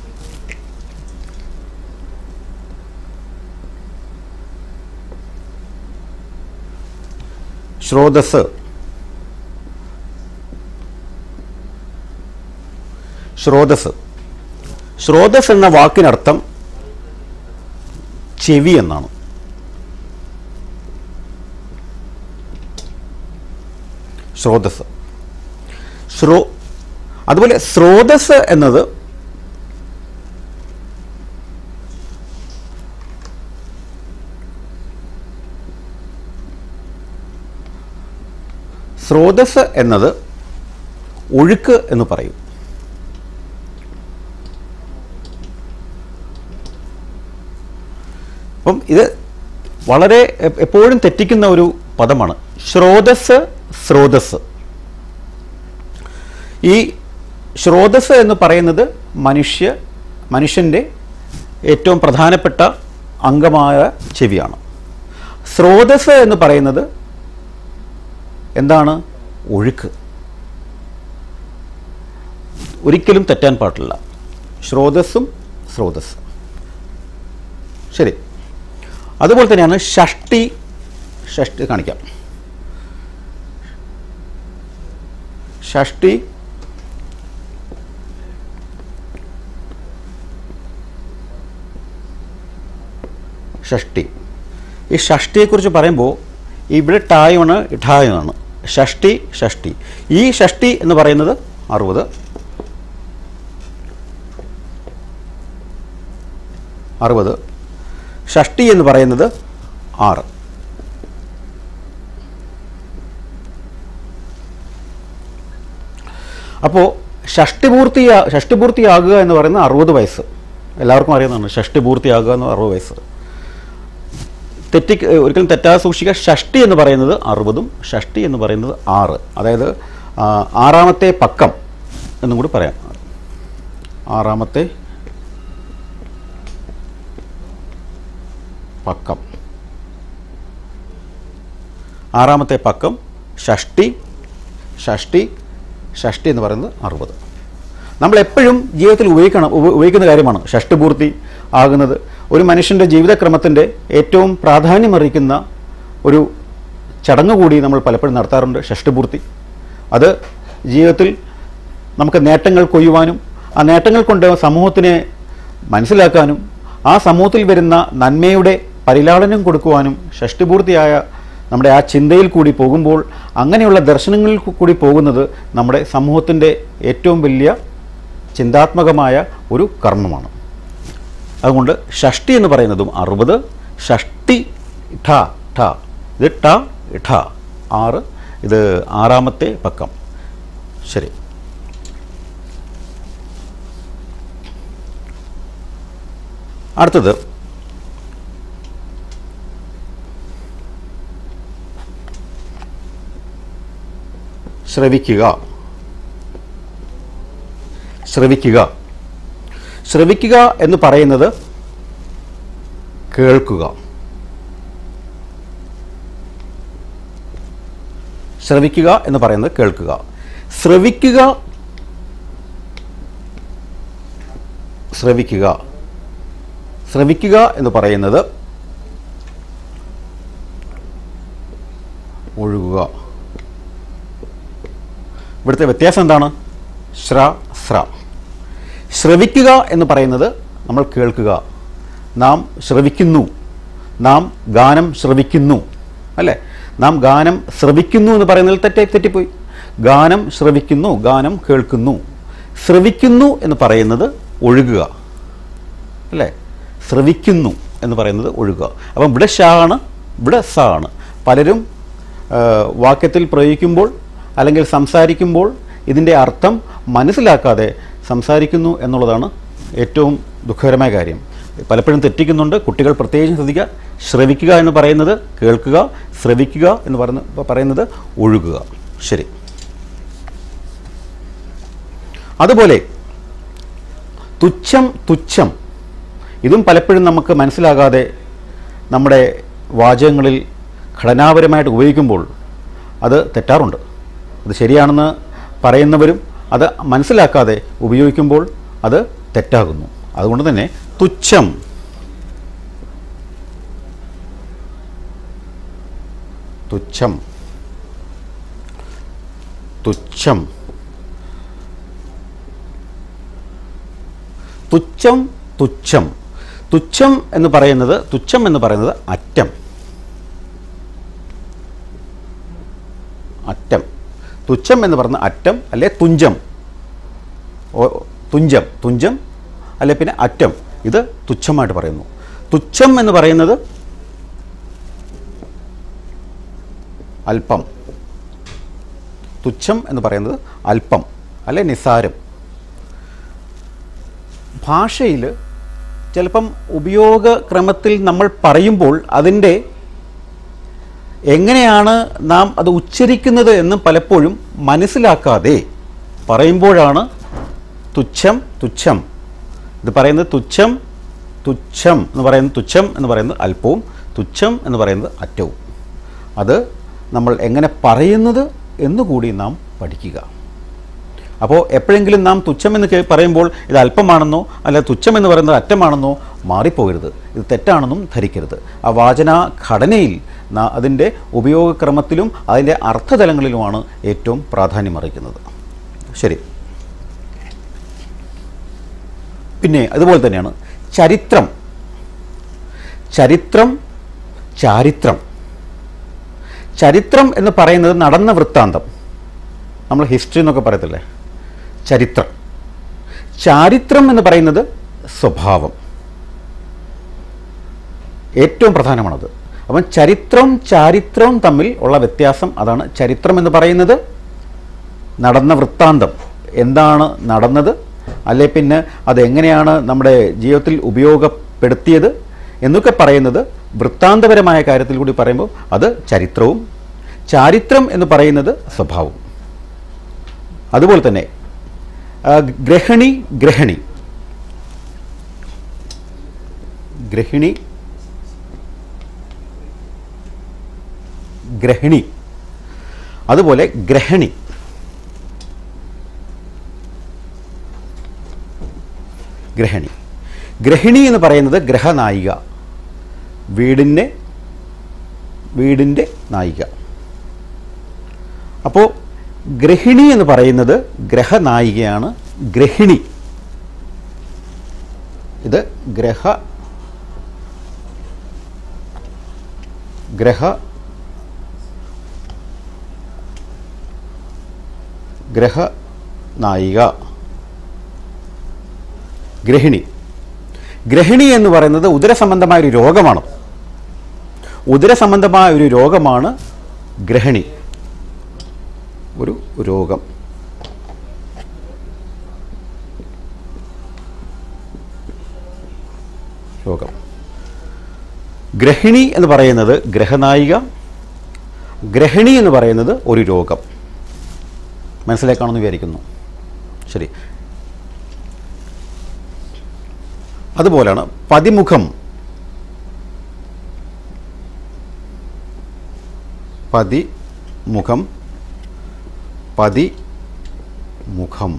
ശ്രോതസ് ശ്രോതസ് ശ്രോതസ് എന്ന വാക്കിനർത്ഥം ചെവി എന്നാണ് ശ്രോതസ് ശ്രോ അതുപോലെ സ്രോതസ് എന്നത് സ്രോതസ് എന്നത് ഒഴുക്ക് എന്ന് പറയും അപ്പം ഇത് വളരെ എ- എപ്പോഴും തെറ്റിക്കുന്ന ഒരു പദമാണ് ശ്രോതസ് സ്രോതസ് ഈ ശ്രോതസ് എന്ന് പറയുന്നത് മനുഷ്യ മനുഷ്യൻ്റെ ഏറ്റവും പ്രധാനപ്പെട്ട അംഗമായ ചെവിയാണ് സ്രോതസ് എന്ന് പറയുന്നത് എന്താണ് ഒഴുക്ക് ഒരിക്കലും തെറ്റാൻ പാടില്ല ശ്രോതസ്സും സ്രോതസ് ശരി അതുപോലെ തന്നെയാണ് ഷഷ്ടി ഷഷ്ടി കാണിക്കാം ഷഷ്ടി ഷഷ്ടി ഈ ഷഷ്ടിയെക്കുറിച്ച് പറയുമ്പോൾ ഇവിടെ ടായാണ് ഇഠായാണ് ഷഷ്ടി ഷഷ്ടി ഈ ഷഷ്ടി എന്ന് പറയുന്നത് അറുപത് അറുപത് ഷഷ്ടി എന്ന് പറയുന്നത് ആറ് അപ്പോൾ ഷഷ്ടിപൂർത്തിയാ ഷഷ്ടിപൂർത്തിയാകുക എന്ന് പറയുന്നത് അറുപത് വയസ്സ് എല്ലാവർക്കും അറിയുന്നതാണ് ഷഷ്ടിപൂർത്തിയാകുക എന്ന് അറുപത് വയസ്സ് തെറ്റി ഒരിക്കലും തെറ്റാതെ സൂക്ഷിക്കുക ഷഷ്ടി എന്ന് പറയുന്നത് അറുപതും ഷഷ്ടി എന്ന് പറയുന്നത് ആറ് അതായത് ആ, ആറാമത്തെ പക്കം എന്നും കൂടി പറയാം ആറാമത്തെ പക്കം ആറാമത്തെ പക്കം ഷഷ്ടി ഷഷ്ടി ഷഷ്ടി എന്ന് പറയുന്നത് അറുപത് നമ്മൾ എപ്പോഴും ജീവിതത്തിൽ ഉപയോഗിക്കണം ഉപ- ഉപയോഗിക്കുന്ന കാര്യമാണ് ഷഷ്ടിപൂർത്തി ആകുന്നത് ഒരു മനുഷ്യൻ്റെ ജീവിതക്രമത്തിൻ്റെ ഏറ്റവും പ്രാധാന്യമറിയിക്കുന്ന ഒരു ചടങ്ങ് കൂടി നമ്മൾ പലപ്പോഴും നടത്താറുണ്ട് ഷഷ്ടിപൂർത്തി അത് ജീവിതത്തിൽ നമുക്ക് നേട്ടങ്ങൾ കൊയ്യുവാനും ആ നേട്ടങ്ങൾ കൊണ്ട് സമൂഹത്തിനെ മനസ്സിലാക്കാനും ആ സമൂഹത്തിൽ വരുന്ന നന്മയുടെ പരിലാളനം കൊടുക്കുവാനും ഷഷ്ടിപൂർത്തിയായ നമ്മുടെ ആ ചിന്തയിൽ കൂടി പോകുമ്പോൾ അങ്ങനെയുള്ള ദർശനങ്ങളിൽ കൂ- കൂടി പോകുന്നത് നമ്മുടെ സമൂഹത്തിൻ്റെ ഏറ്റവും വലിയ ചിന്താത്മകമായ ഒരു കർമ്മമാണ് അതുകൊണ്ട് ഷഷ്ടി എന്ന് പറയുന്നതും അറുപത് ഷഷ്ടി ഠ ഠ ഇത് ഠ ഠ ആറ് ഇത് ആറാമത്തെ പക്കം ശരി അടുത്തത് ശ്രവിക്കുക ശ്രവിക്കുക ശ്രവിക്കുക എന്ന് പറയുന്നത് കേൾക്കുക ശ്രവിക്കുക എന്ന് പറയുന്നത് കേൾക്കുക ശ്രവിക്കുക ശ്രവിക്കുക ശ്രവിക്കുക എന്ന് പറയുന്നത് ഒഴുകുക ഇവിടുത്തെ വ്യത്യാസം എന്താണ് ശ്ര ശ്ര ശ്രവിക്കുക എന്ന് പറയുന്നത് നമ്മൾ കേൾക്കുക നാം ശ്രവിക്കുന്നു നാം ഗാനം ശ്രവിക്കുന്നു അല്ലേ നാം ഗാനം ശ്രവിക്കുന്നു എന്ന് പറയുന്നതിൽ തെറ്റായി തെറ്റിപ്പോയി ഗാനം ശ്രവിക്കുന്നു ഗാനം കേൾക്കുന്നു ശ്രവിക്കുന്നു എന്ന് പറയുന്നത് ഒഴുകുക അല്ലേ ശ്രവിക്കുന്നു എന്ന് പറയുന്നത് ഒഴുകുക അപ്പം ഇവിടെ ഷ ആണ് ഇവിടെ സ ആണ് പലരും ആ, വാക്യത്തിൽ പ്രയോഗിക്കുമ്പോൾ അല്ലെങ്കിൽ സംസാരിക്കുമ്പോൾ ഇതിൻ്റെ അർത്ഥം മനസ്സിലാക്കാതെ സംസാരിക്കുന്നു എന്നുള്ളതാണ് ഏറ്റവും ദുഃഖകരമായ കാര്യം പലപ്പോഴും തെറ്റിക്കുന്നുണ്ട് കുട്ടികൾ പ്രത്യേകിച്ചും ശ്രദ്ധിക്കുക ശ്രവിക്കുക എന്ന് പറയുന്നത് കേൾക്കുക ശ്രവിക്കുക എന്ന് പറയുന്ന പറയുന്നത് ഒഴുകുക ശരി അതുപോലെ തുച്ഛം തുച്ഛം ഇതും പലപ്പോഴും നമുക്ക് മനസ്സിലാകാതെ നമ്മുടെ വാചകങ്ങളിൽ ഘടനാപരമായിട്ട് ഉപയോഗിക്കുമ്പോൾ അത് തെറ്റാറുണ്ട് അത് ശരിയാണെന്ന് പറയുന്നവരും അത് മനസ്സിലാക്കാതെ ഉപയോഗിക്കുമ്പോൾ അത് തെറ്റാകുന്നു അതുകൊണ്ട് തന്നെ തുച്ഛം തുച്ഛം തുച്ഛം തുച്ഛം തുച്ഛം തുച്ഛം എന്ന് പറയുന്നത് തുച്ഛം എന്ന് പറയുന്നത് അറ്റം അറ്റം തുച്ഛം എന്ന് പറയുന്ന അറ്റം അല്ലെ തുഞ്ചം ഓ- തുഞ്ചം തുഞ്ചം അല്ലെ പിന്നെ അറ്റം ഇത് തുച്ഛമായിട്ട് പറയുന്നു തുച്ഛം എന്ന് പറയുന്നത് അല്പം തുച്ഛം എന്ന് പറയുന്നത് അല്പം അല്ലെ നിസാരം ഭാഷയിൽ ചിലപ്പം ഉപയോഗക്രമത്തിൽ നമ്മൾ പറയുമ്പോൾ അതിൻ്റെ എങ്ങനെയാണ് നാം അത് ഉച്ചരിക്കുന്നത് എന്ന് പലപ്പോഴും മനസ്സിലാക്കാതെ പറയുമ്പോഴാണ് തുച്ഛം തുച്ഛം ഇത് പറയുന്നത് തുച്ഛം തുച്ഛം എന്ന് പറയുന്നത് തുച്ഛം എന്ന് പറയുന്നത് അല്പവും തുച്ഛം എന്ന് പറയുന്നത് അറ്റവും അത് നമ്മൾ എങ്ങനെ പറയുന്നത് എന്നുകൂടി നാം പഠിക്കുക അപ്പോൾ എപ്പോഴെങ്കിലും നാം തുച്ഛമെന്ന് കേ- പറയുമ്പോൾ ഇത് അല്പമാണെന്നോ അല്ല തുച്ഛമെന്ന് പറയുന്നത് അറ്റമാണെന്നോ മാറിപ്പോകരുത് ഇത് തെറ്റാണെന്നും ധരിക്കരുത് ആ വാചന ഘടനയിൽ നാ- അതിൻ്റെ ഉപയോഗക്രമത്തിലും അതിൻ്റെ അർത്ഥതലങ്ങളിലുമാണ് ഏറ്റവും പ്രാധാന്യം അറിയിക്കുന്നത് ശരി പിന്നെ അതുപോലെ തന്നെയാണ് ചരിത്രം ചരിത്രം ചാരിത്രം ചരിത്രം എന്ന് പറയുന്നത് നടന്ന വൃത്താന്തം നമ്മൾ ഹിസ്റ്ററി എന്നൊക്കെ പറയത്തില്ലേ ചരിത്രം ചാരിത്രം എന്ന് പറയുന്നത് സ്വഭാവം ഏറ്റവും പ്രധാനമാണത് അപ്പം ചരിത്രം ചാരിത്രവും തമ്മിൽ ഉള്ള വ്യത്യാസം അതാണ് ചരിത്രം എന്ന് പറയുന്നത് നടന്ന വൃത്താന്തം എന്താണ് നടന്നത് അല്ലെ പിന്നെ അതെങ്ങനെയാണ് നമ്മുടെ ജീവിതത്തിൽ ഉപയോഗപ്പെടുത്തിയത് എന്നൊക്കെ പറയുന്നത് വൃത്താന്തപരമായ കാര്യത്തിൽ കൂടി പറയുമ്പോൾ അത് ചരിത്രവും ചാരിത്രം എന്ന് പറയുന്നത് സ്വഭാവവും അതുപോലെ തന്നെ ആ, ഗ്രഹണി ഗ്രഹണി ഗ്രഹിണി ഗ്രഹിണി അതുപോലെ ഗ്രഹണി ഗ്രഹണി ഗ്രഹിണി എന്ന് പറയുന്നത് ഗ്രഹനായിക വീടിൻ്റെ വീടിൻ്റെ നായിക അപ്പോൾ ഗ്രഹിണി എന്ന് പറയുന്നത് ഗ്രഹനായികയാണ് ഗ്രഹിണി ഇത് ഗ്രഹ ഗ്രഹ ഗ്രഹ നായിക ഗ്രഹിണി ഗ്രഹിണി എന്ന് പറയുന്നത് ഉദരസംബന്ധമായ ഒരു രോഗമാണ് ഉദരസംബന്ധമായ ഒരു രോഗമാണ് ഗ്രഹിണി ഒരു രോഗം രോഗം ഗ്രഹിണി എന്ന് പറയുന്നത് ഗ്രഹനായിക ഗ്രഹിണി എന്ന് പറയുന്നത് ഒരു രോഗം മനസ്സിലാക്കാണെന്ന് വിചാരിക്കുന്നു ശരി അതുപോലെയാണ് പതിമുഖം പതിമുഖം പതിമുഖം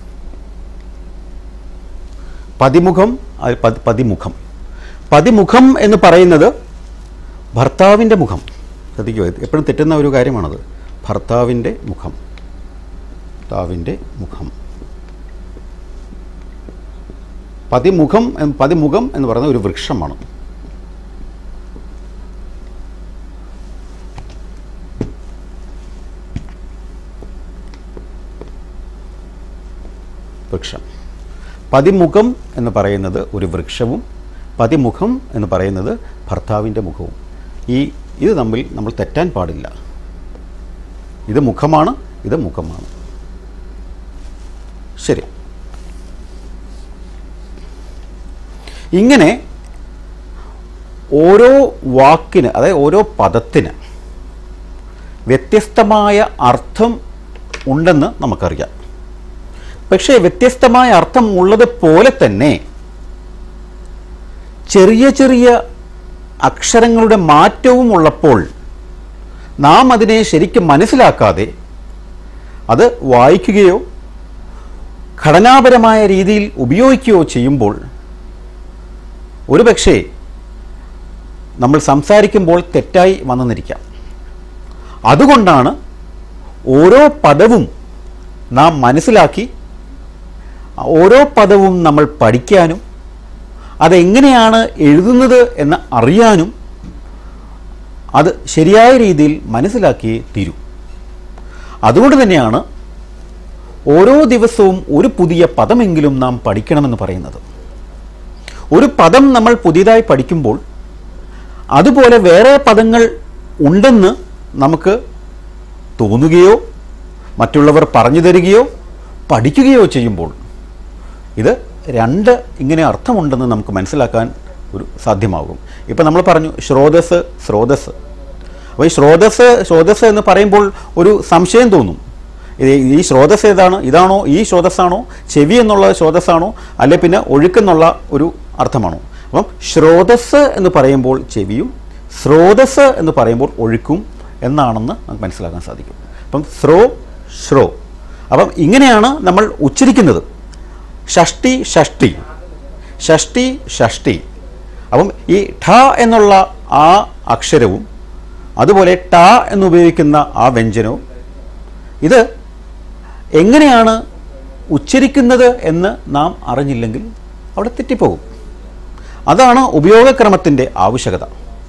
പതിമുഖം അത് പതി- പതിമുഖം പതിമുഖം എന്ന് പറയുന്നത് ഭർത്താവിൻ്റെ മുഖം ശ്രദ്ധിക്കുക ഇത് എപ്പോഴും തെറ്റുന്ന ഒരു കാര്യമാണത് ഭർത്താവിൻ്റെ മുഖം ഭർത്താവിൻ്റെ മുഖം പതിമുഖം എന്ന് പതിമുഖം എന്ന് പറയുന്ന ഒരു വൃക്ഷമാണ് വൃക്ഷം പതിമുഖം എന്ന് പറയുന്നത് ഒരു വൃക്ഷവും പതിമുഖം എന്ന് പറയുന്നത് ഭർത്താവിൻ്റെ മുഖവും ഈ ഇത് തമ്മിൽ നമ്മൾ തെറ്റാൻ പാടില്ല ഇത് മുഖമാണ് ഇത് മുഖമാണ് ശരി ഇങ്ങനെ ഓരോ വാക്കിന് അതായത് ഓരോ പദത്തിന് വ്യത്യസ്തമായ അർത്ഥം ഉണ്ടെന്ന് നമുക്കറിയാം പക്ഷേ വ്യത്യസ്തമായ അർത്ഥം ഉള്ളത് പോലെ തന്നെ ചെറിയ ചെറിയ അക്ഷരങ്ങളുടെ മാറ്റവും ഉള്ളപ്പോൾ നാം അതിനെ ശരിക്കും മനസ്സിലാക്കാതെ അത് വായിക്കുകയോ ഘടനാപരമായ രീതിയിൽ ഉപയോഗിക്കുകയോ ചെയ്യുമ്പോൾ ഒരുപക്ഷേ നമ്മൾ സംസാരിക്കുമ്പോൾ തെറ്റായി വന്നെന്നിരിക്കാം അതുകൊണ്ടാണ് ഓരോ പദവും നാം മനസ്സിലാക്കി ഓരോ പദവും നമ്മൾ പഠിക്കാനും അതെങ്ങനെയാണ് എഴുതുന്നത് എന്ന് അറിയാനും അത് ശരിയായ രീതിയിൽ മനസ്സിലാക്കിയേ തീരൂ അതുകൊണ്ട് തന്നെയാണ് ഓരോ ദിവസവും ഒരു പുതിയ പദമെങ്കിലും നാം പഠിക്കണമെന്ന് പറയുന്നത് ഒരു പദം നമ്മൾ പുതിയതായി പഠിക്കുമ്പോൾ അതുപോലെ വേറെ പദങ്ങൾ ഉണ്ടെന്ന് നമുക്ക് തോന്നുകയോ മറ്റുള്ളവർ പറഞ്ഞു തരികയോ പഠിക്കുകയോ ചെയ്യുമ്പോൾ ഇത് രണ്ട് ഇങ്ങനെ അർത്ഥമുണ്ടെന്ന് നമുക്ക് മനസ്സിലാക്കാൻ ഒരു സാധ്യമാകും ഇപ്പം നമ്മൾ പറഞ്ഞു ശ്രോതസ് സ്രോതസ് അപ്പോൾ ഈ സ്രോതസ് സ്രോതസ് എന്ന് പറയുമ്പോൾ ഒരു സംശയം തോന്നും ഇത് ഈ സ്രോതസ് ഏതാണ് ഇതാണോ ഈ സ്രോതസ്സാണോ ചെവി എന്നുള്ള സ്രോതസ്സാണോ അല്ലെ പിന്നെ ഒഴുക്കെന്നുള്ള ഒരു അർത്ഥമാണോ അപ്പം സ്രോതസ് എന്ന് പറയുമ്പോൾ ചെവിയും സ്രോതസ് എന്ന് പറയുമ്പോൾ ഒഴുക്കും എന്നാണെന്ന് നമുക്ക് മനസ്സിലാക്കാൻ സാധിക്കും അപ്പം സ്രോ ശ്രോ അപ്പം ഇങ്ങനെയാണ് നമ്മൾ ഉച്ചരിക്കുന്നത് ഷഷ്ടി ഷഷ്ടി ഷഷ്ടി ഷഷ്ടി അപ്പം ഈ ഠ എന്നുള്ള ആ അക്ഷരവും അതുപോലെ ട എന്നുപയോഗിക്കുന്ന ആ വ്യഞ്ജനവും ഇത് എങ്ങനെയാണ് ഉച്ചരിക്കുന്നത് എന്ന് നാം അറിഞ്ഞില്ലെങ്കിൽ അവിടെ തെറ്റിപ്പോകും അതാണ് ഉപയോഗക്രമത്തിൻ്റെ ആവശ്യകത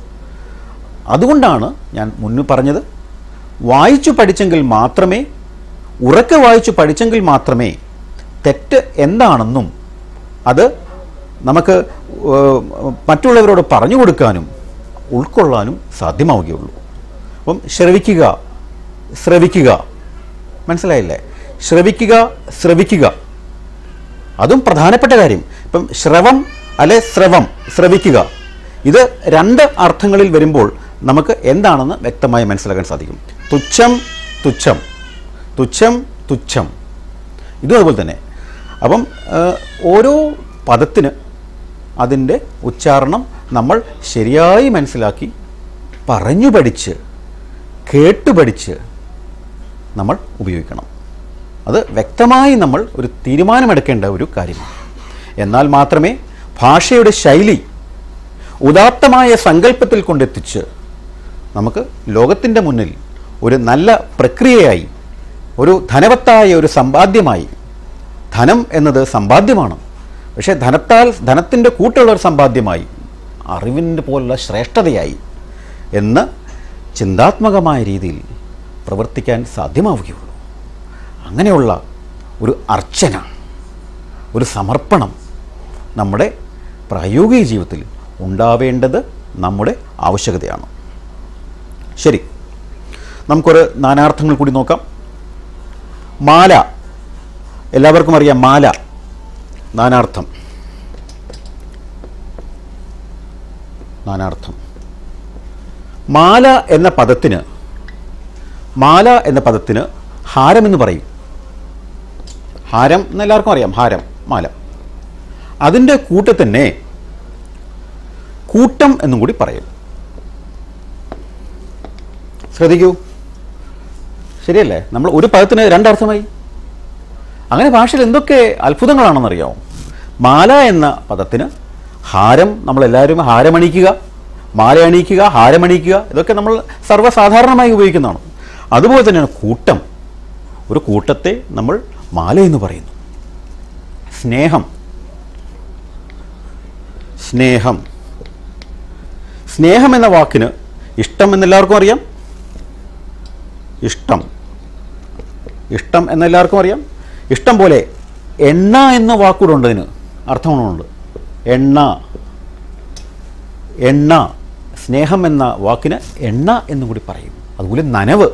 അതുകൊണ്ടാണ് ഞാൻ മുന്നു പറഞ്ഞത് വായിച്ചു പഠിച്ചെങ്കിൽ മാത്രമേ ഉറക്കെ വായിച്ചു പഠിച്ചെങ്കിൽ മാത്രമേ തെറ്റ് എന്താണെന്നും അത് നമുക്ക് ഏഹ്, മറ്റുള്ളവരോട് പറഞ്ഞു കൊടുക്കാനും ഉൾക്കൊള്ളാനും സാധ്യമാവുകയുള്ളൂ അപ്പം ശ്രവിക്കുക ശ്രവിക്കുക മനസ്സിലായില്ലേ ശ്രവിക്കുക ശ്രവിക്കുക അതും പ്രധാനപ്പെട്ട കാര്യം ഇപ്പം ശ്രവം അല്ലെ ശ്രവം ശ്രവിക്കുക ഇത് രണ്ട് അർത്ഥങ്ങളിൽ വരുമ്പോൾ നമുക്ക് എന്താണെന്ന് വ്യക്തമായി മനസ്സിലാക്കാൻ സാധിക്കും തുച്ഛം തുച്ഛം തുച്ഛം തുച്ഛം ഇതും അതുപോലെ തന്നെ അപ്പം ആ, ഓരോ പദത്തിന് അതിൻ്റെ ഉച്ചാരണം നമ്മൾ ശരിയായി മനസ്സിലാക്കി പറഞ്ഞു പഠിച്ച് കേട്ട് പഠിച്ച് നമ്മൾ ഉപയോഗിക്കണം അത് വ്യക്തമായി നമ്മൾ ഒരു തീരുമാനമെടുക്കേണ്ട ഒരു കാര്യമാണ് എന്നാൽ മാത്രമേ ഭാഷയുടെ ശൈലി ഉദാത്തമായ സങ്കല്പത്തിൽ കൊണ്ടെത്തിച്ച് നമുക്ക് ലോകത്തിൻ്റെ മുന്നിൽ ഒരു നല്ല പ്രക്രിയയായി ഒരു ധനവത്തായ ഒരു സമ്പാദ്യമായി ധനം എന്നത് സമ്പാദ്യമാണ് പക്ഷേ ധനത്താൽ ധനത്തിൻ്റെ കൂട്ടുള്ള ഒരു സമ്പാദ്യമായി അറിവിൻ്റെ പോലുള്ള ശ്രേഷ്ഠതയായി എന്ന് ചിന്താത്മകമായ രീതിയിൽ പ്രവർത്തിക്കാൻ സാധ്യമാവുകയുള്ളൂ അങ്ങനെയുള്ള ഒരു അർച്ചന ഒരു സമർപ്പണം നമ്മുടെ പ്രായോഗിക ജീവിതത്തിൽ ഉണ്ടാവേണ്ടത് നമ്മുടെ ആവശ്യകതയാണ് ശരി നമുക്കൊരു നാനാർത്ഥങ്ങൾ കൂടി നോക്കാം മാല എല്ലാവർക്കും അറിയാം മാല നാനാർത്ഥം നാനാർത്ഥം മാല എന്ന പദത്തിന് മാല എന്ന പദത്തിന് ഹാരം എന്ന് പറയും ഹാരം എന്ന് എല്ലാവർക്കും അറിയാം ഹാരം മാല അതിൻ്റെ കൂട്ട് തന്നെ കൂട്ടം എന്നും കൂടി പറയും ശ്രദ്ധിക്കൂ ശരിയല്ലേ നമ്മൾ ഒരു പദത്തിന് രണ്ടർത്ഥമായി അങ്ങനെ ഭാഷയിൽ എന്തൊക്കെ അത്ഭുതങ്ങളാണെന്നറിയാമോ മാല എന്ന പദത്തിന് ഹാരം നമ്മളെല്ലാവരും ഹാരമണിക്കുക മാല അണിയിക്കുക ഹാരമണിയിക്കുക ഇതൊക്കെ നമ്മൾ സർവ്വസാധാരണമായി ഉപയോഗിക്കുന്നതാണ് അതുപോലെ തന്നെയാണ് കൂട്ടം ഒരു കൂട്ടത്തെ നമ്മൾ മാല എന്ന് പറയുന്നു സ്നേഹം സ്നേഹം സ്നേഹം എന്ന വാക്കിന് ഇഷ്ടം എന്നെല്ലാവർക്കും അറിയാം ഇഷ്ടം ഇഷ്ടം എന്നെല്ലാവർക്കും അറിയാം ഇഷ്ടം പോലെ എണ്ണ എന്ന വാക്കൂടെ ഉണ്ട് അതിന് അർത്ഥമുണ്ട് എണ്ണ എണ്ണ സ്നേഹം എന്ന വാക്കിന് എണ്ണ എന്നും കൂടി പറയും അതുപോലെ നനവ്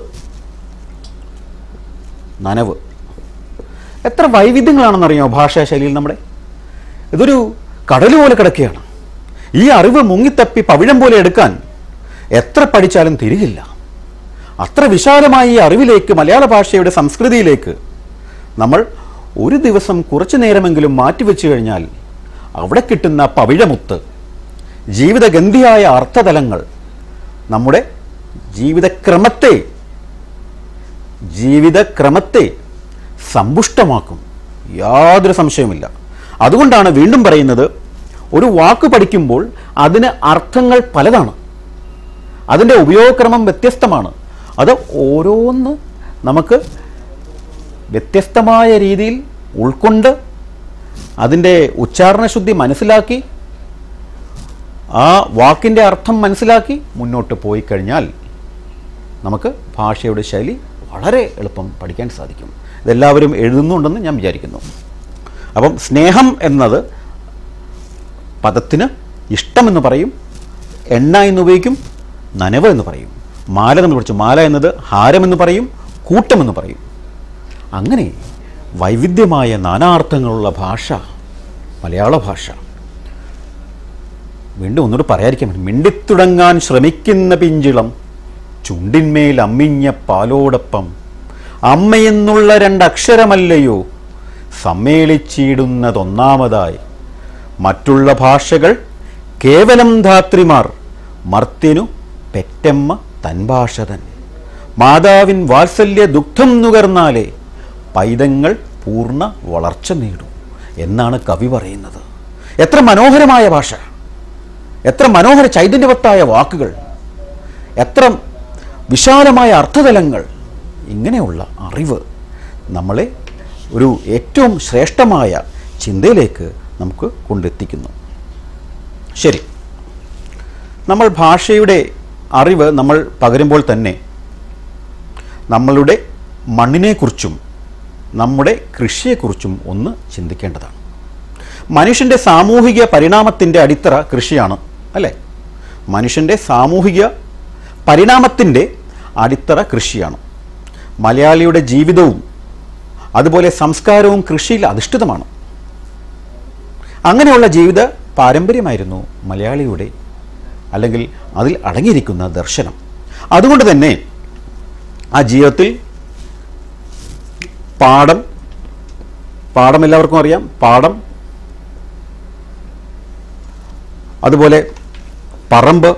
നനവ് എത്ര വൈവിധ്യങ്ങളാണെന്നറിയാമോ ഭാഷാശൈലിയിൽ നമ്മുടെ ഇതൊരു കടൽ പോലെ കിടക്കുകയാണ് ഈ അറിവ് മുങ്ങിത്തപ്പി പവിഴം പോലെ എടുക്കാൻ എത്ര പഠിച്ചാലും തിരികില്ല അത്ര വിശാലമായ ഈ അറിവിലേക്ക് മലയാള ഭാഷയുടെ സംസ്കൃതിയിലേക്ക് നമ്മൾ ഒരു ദിവസം കുറച്ചു നേരമെങ്കിലും മാറ്റിവെച്ചു കഴിഞ്ഞാൽ അവിടെ കിട്ടുന്ന പവിഴമുത്ത് ജീവിതഗന്ധിയായ അർത്ഥതലങ്ങൾ നമ്മുടെ ജീവിതക്രമത്തെ ജീവിതക്രമത്തെ സമ്പുഷ്ടമാക്കും യാതൊരു സംശയവുമില്ല അതുകൊണ്ടാണ് വീണ്ടും പറയുന്നത് ഒരു വാക്ക് പഠിക്കുമ്പോൾ അതിന് അർത്ഥങ്ങൾ പലതാണ് അതിൻ്റെ ഉപയോഗക്രമം വ്യത്യസ്തമാണ് അത് ഓരോന്ന് നമുക്ക് വ്യത്യസ്തമായ രീതിയിൽ ഉൾക്കൊണ്ട് അതിൻ്റെ ഉച്ചാരണശുദ്ധി മനസ്സിലാക്കി ആ വാക്കിൻ്റെ അർത്ഥം മനസ്സിലാക്കി മുന്നോട്ട് പോയി കഴിഞ്ഞാൽ നമുക്ക് ഭാഷയുടെ ശൈലി വളരെ എളുപ്പം പഠിക്കാൻ സാധിക്കും ഇതെല്ലാവരും എഴുതുന്നുണ്ടെന്ന് ഞാൻ വിചാരിക്കുന്നു അപ്പം സ്നേഹം എന്നത് പദത്തിന് ഇഷ്ടമെന്ന് പറയും എണ്ണ എന്ന് ഉപയോഗിക്കും നനവ് എന്ന് പറയും മാല എന്ന് വിളിച്ചു മാല എന്നത് ഹാരമെന്ന് പറയും കൂട്ടമെന്ന് പറയും അങ്ങനെ വൈവിധ്യമായ നാനാർത്ഥങ്ങളുള്ള ഭാഷ മലയാള ഭാഷ വീണ്ടും ഒന്നുകൂടി പറയാതിരിക്കാൻ പറ്റും മിണ്ടിത്തുടങ്ങാൻ ശ്രമിക്കുന്ന പിഞ്ചിളം ചുണ്ടിന്മേൽ അമ്മിഞ്ഞ പാലോടൊപ്പം അമ്മയെന്നുള്ള രണ്ടക്ഷരമല്ലയോ സമ്മേളിച്ചിടുന്നതൊന്നാമതായി മറ്റുള്ള ഭാഷകൾ കേവലം ധാത്രിമാർ മർത്യനു പെറ്റമ്മ തൻഭാഷ തന്നെ മാതാവിൻ വാത്സല്യ ദുഗ്ധം നുകർന്നാലേ പൈതങ്ങൾ പൂർണ്ണ വളർച്ച നേടൂ എന്നാണ് കവി പറയുന്നത് എത്ര മനോഹരമായ ഭാഷ എത്ര മനോഹര ചൈതന്യവത്തായ വാക്കുകൾ എത്ര വിശാലമായ അർത്ഥതലങ്ങൾ ഇങ്ങനെയുള്ള അറിവ് നമ്മളെ ഒരു ഏറ്റവും ശ്രേഷ്ഠമായ ചിന്തയിലേക്ക് നമുക്ക് കൊണ്ടെത്തിക്കുന്നു ശരി നമ്മൾ ഭാഷയുടെ അറിവ് നമ്മൾ പകരുമ്പോൾ തന്നെ നമ്മളുടെ മണ്ണിനെക്കുറിച്ചും നമ്മുടെ കൃഷിയെക്കുറിച്ചും ഒന്ന് ചിന്തിക്കേണ്ടതാണ് മനുഷ്യൻ്റെ സാമൂഹിക പരിണാമത്തിൻ്റെ അടിത്തറ കൃഷിയാണ് അല്ലേ മനുഷ്യൻ്റെ സാമൂഹിക പരിണാമത്തിൻ്റെ അടിത്തറ കൃഷിയാണ് മലയാളിയുടെ ജീവിതവും അതുപോലെ സംസ്കാരവും കൃഷിയിൽ അധിഷ്ഠിതമാണ് അങ്ങനെയുള്ള ജീവിത പാരമ്പര്യമായിരുന്നു മലയാളിയുടെ അല്ലെങ്കിൽ അതിൽ അടങ്ങിയിരിക്കുന്ന ദർശനം അതുകൊണ്ട് തന്നെ ആ ജീവിതത്തിൽ പാടം പാടം എല്ലാവർക്കും അറിയാം പാടം അതുപോലെ പറമ്പ്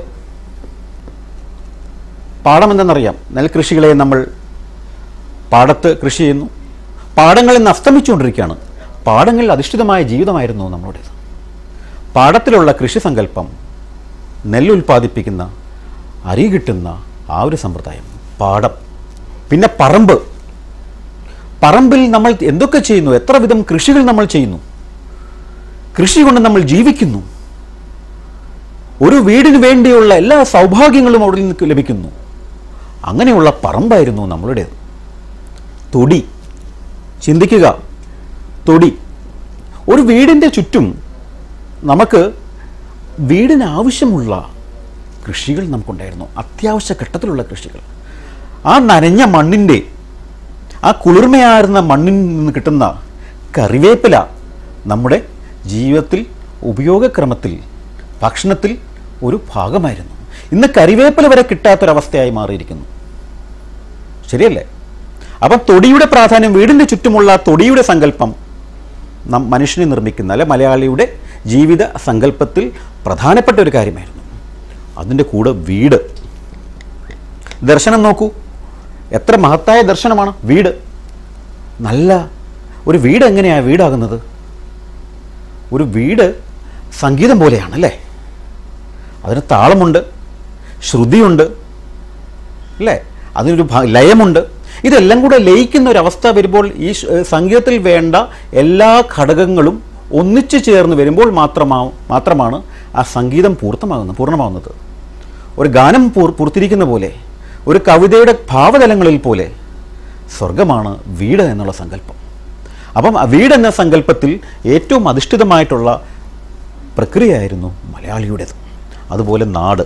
പാടം എന്തെന്നറിയാം നെൽകൃഷികളെ നമ്മൾ പാടത്ത് കൃഷി ചെയ്യുന്നു പാടങ്ങളിൽ നിന്ന് അസ്തമിച്ചുകൊണ്ടിരിക്കുകയാണ് പാടങ്ങളിൽ അധിഷ്ഠിതമായ ജീവിതമായിരുന്നു നമ്മുടേത് പാടത്തിലുള്ള കൃഷി സങ്കല്പം നെല്ലുൽപ്പാദിപ്പിക്കുന്ന അരി കിട്ടുന്ന ആ ഒരു സമ്പ്രദായം പാടം പിന്നെ പറമ്പ് പറമ്പിൽ നമ്മൾ എന്തൊക്കെ ചെയ്യുന്നു എത്ര വിധം കൃഷികൾ നമ്മൾ ചെയ്യുന്നു കൃഷി കൊണ്ട് നമ്മൾ ജീവിക്കുന്നു ഒരു വീടിന് വേണ്ടിയുള്ള എല്ലാ സൗഭാഗ്യങ്ങളും അവിടെ നിന്ന് ലഭിക്കുന്നു അങ്ങനെയുള്ള പറമ്പായിരുന്നു നമ്മളുടേത് തൊടി ചിന്തിക്കുക തൊടി ഒരു വീടിൻ്റെ ചുറ്റും നമുക്ക് വീടിന് ആവശ്യമുള്ള കൃഷികൾ നമുക്കുണ്ടായിരുന്നു അത്യാവശ്യ ഘട്ടത്തിലുള്ള കൃഷികൾ ആ നനഞ്ഞ മണ്ണിൻ്റെ ആ കുളിർമയാർന്ന മണ്ണിൽ നിന്ന് കിട്ടുന്ന കറിവേപ്പില നമ്മുടെ ജീവിതത്തിൽ ഉപയോഗക്രമത്തിൽ ഭക്ഷണത്തിൽ ഒരു ഭാഗമായിരുന്നു ഇന്ന് കറിവേപ്പില വരെ കിട്ടാത്തൊരവസ്ഥയായി മാറിയിരിക്കുന്നു ശരിയല്ലേ അപ്പം തൊടിയുടെ പ്രാധാന്യം വീടിൻ്റെ ചുറ്റുമുള്ള തൊടിയുടെ സങ്കല്പം നം മനുഷ്യനെ നിർമ്മിക്കുന്ന അല്ലെ മലയാളിയുടെ ജീവിത സങ്കല്പത്തിൽ പ്രധാനപ്പെട്ട ഒരു കാര്യമായിരുന്നു അതിൻ്റെ കൂടെ വീട് ദർശനം നോക്കൂ എത്ര മഹത്തായ ദർശനമാണ് വീട് നല്ല ഒരു വീട് എങ്ങനെയാണ് വീടാകുന്നത് ഒരു വീട് സംഗീതം പോലെയാണ് അല്ലേ അതിന് താളമുണ്ട് ശ്രുതിയുണ്ട് അല്ലേ അതിനൊരു ഭ- ലയമുണ്ട് ഇതെല്ലാം കൂടെ ലയിക്കുന്ന ഒരു അവസ്ഥ വരുമ്പോൾ ഈ ഷ്- ഏഹ് സംഗീതത്തിൽ വേണ്ട എല്ലാ ഘടകങ്ങളും ഒന്നിച്ചു ചേർന്ന് വരുമ്പോൾ മാത്രമാ മാത്രമാണ് ആ സംഗീതം പൂർത്തമാകുന്നത് പൂർണ്ണമാകുന്നത് ഒരു ഗാനം പൂർ പൂർത്തിരിക്കുന്ന പോലെ ഒരു കവിതയുടെ ഭാവതലങ്ങളിൽ പോലെ സ്വർഗമാണ് വീട് എന്നുള്ള സങ്കല്പം അപ്പം ആ വീട് എന്ന സങ്കല്പത്തിൽ ഏറ്റവും അധിഷ്ഠിതമായിട്ടുള്ള പ്രക്രിയയായിരുന്നു മലയാളിയുടേത് അതുപോലെ നാട്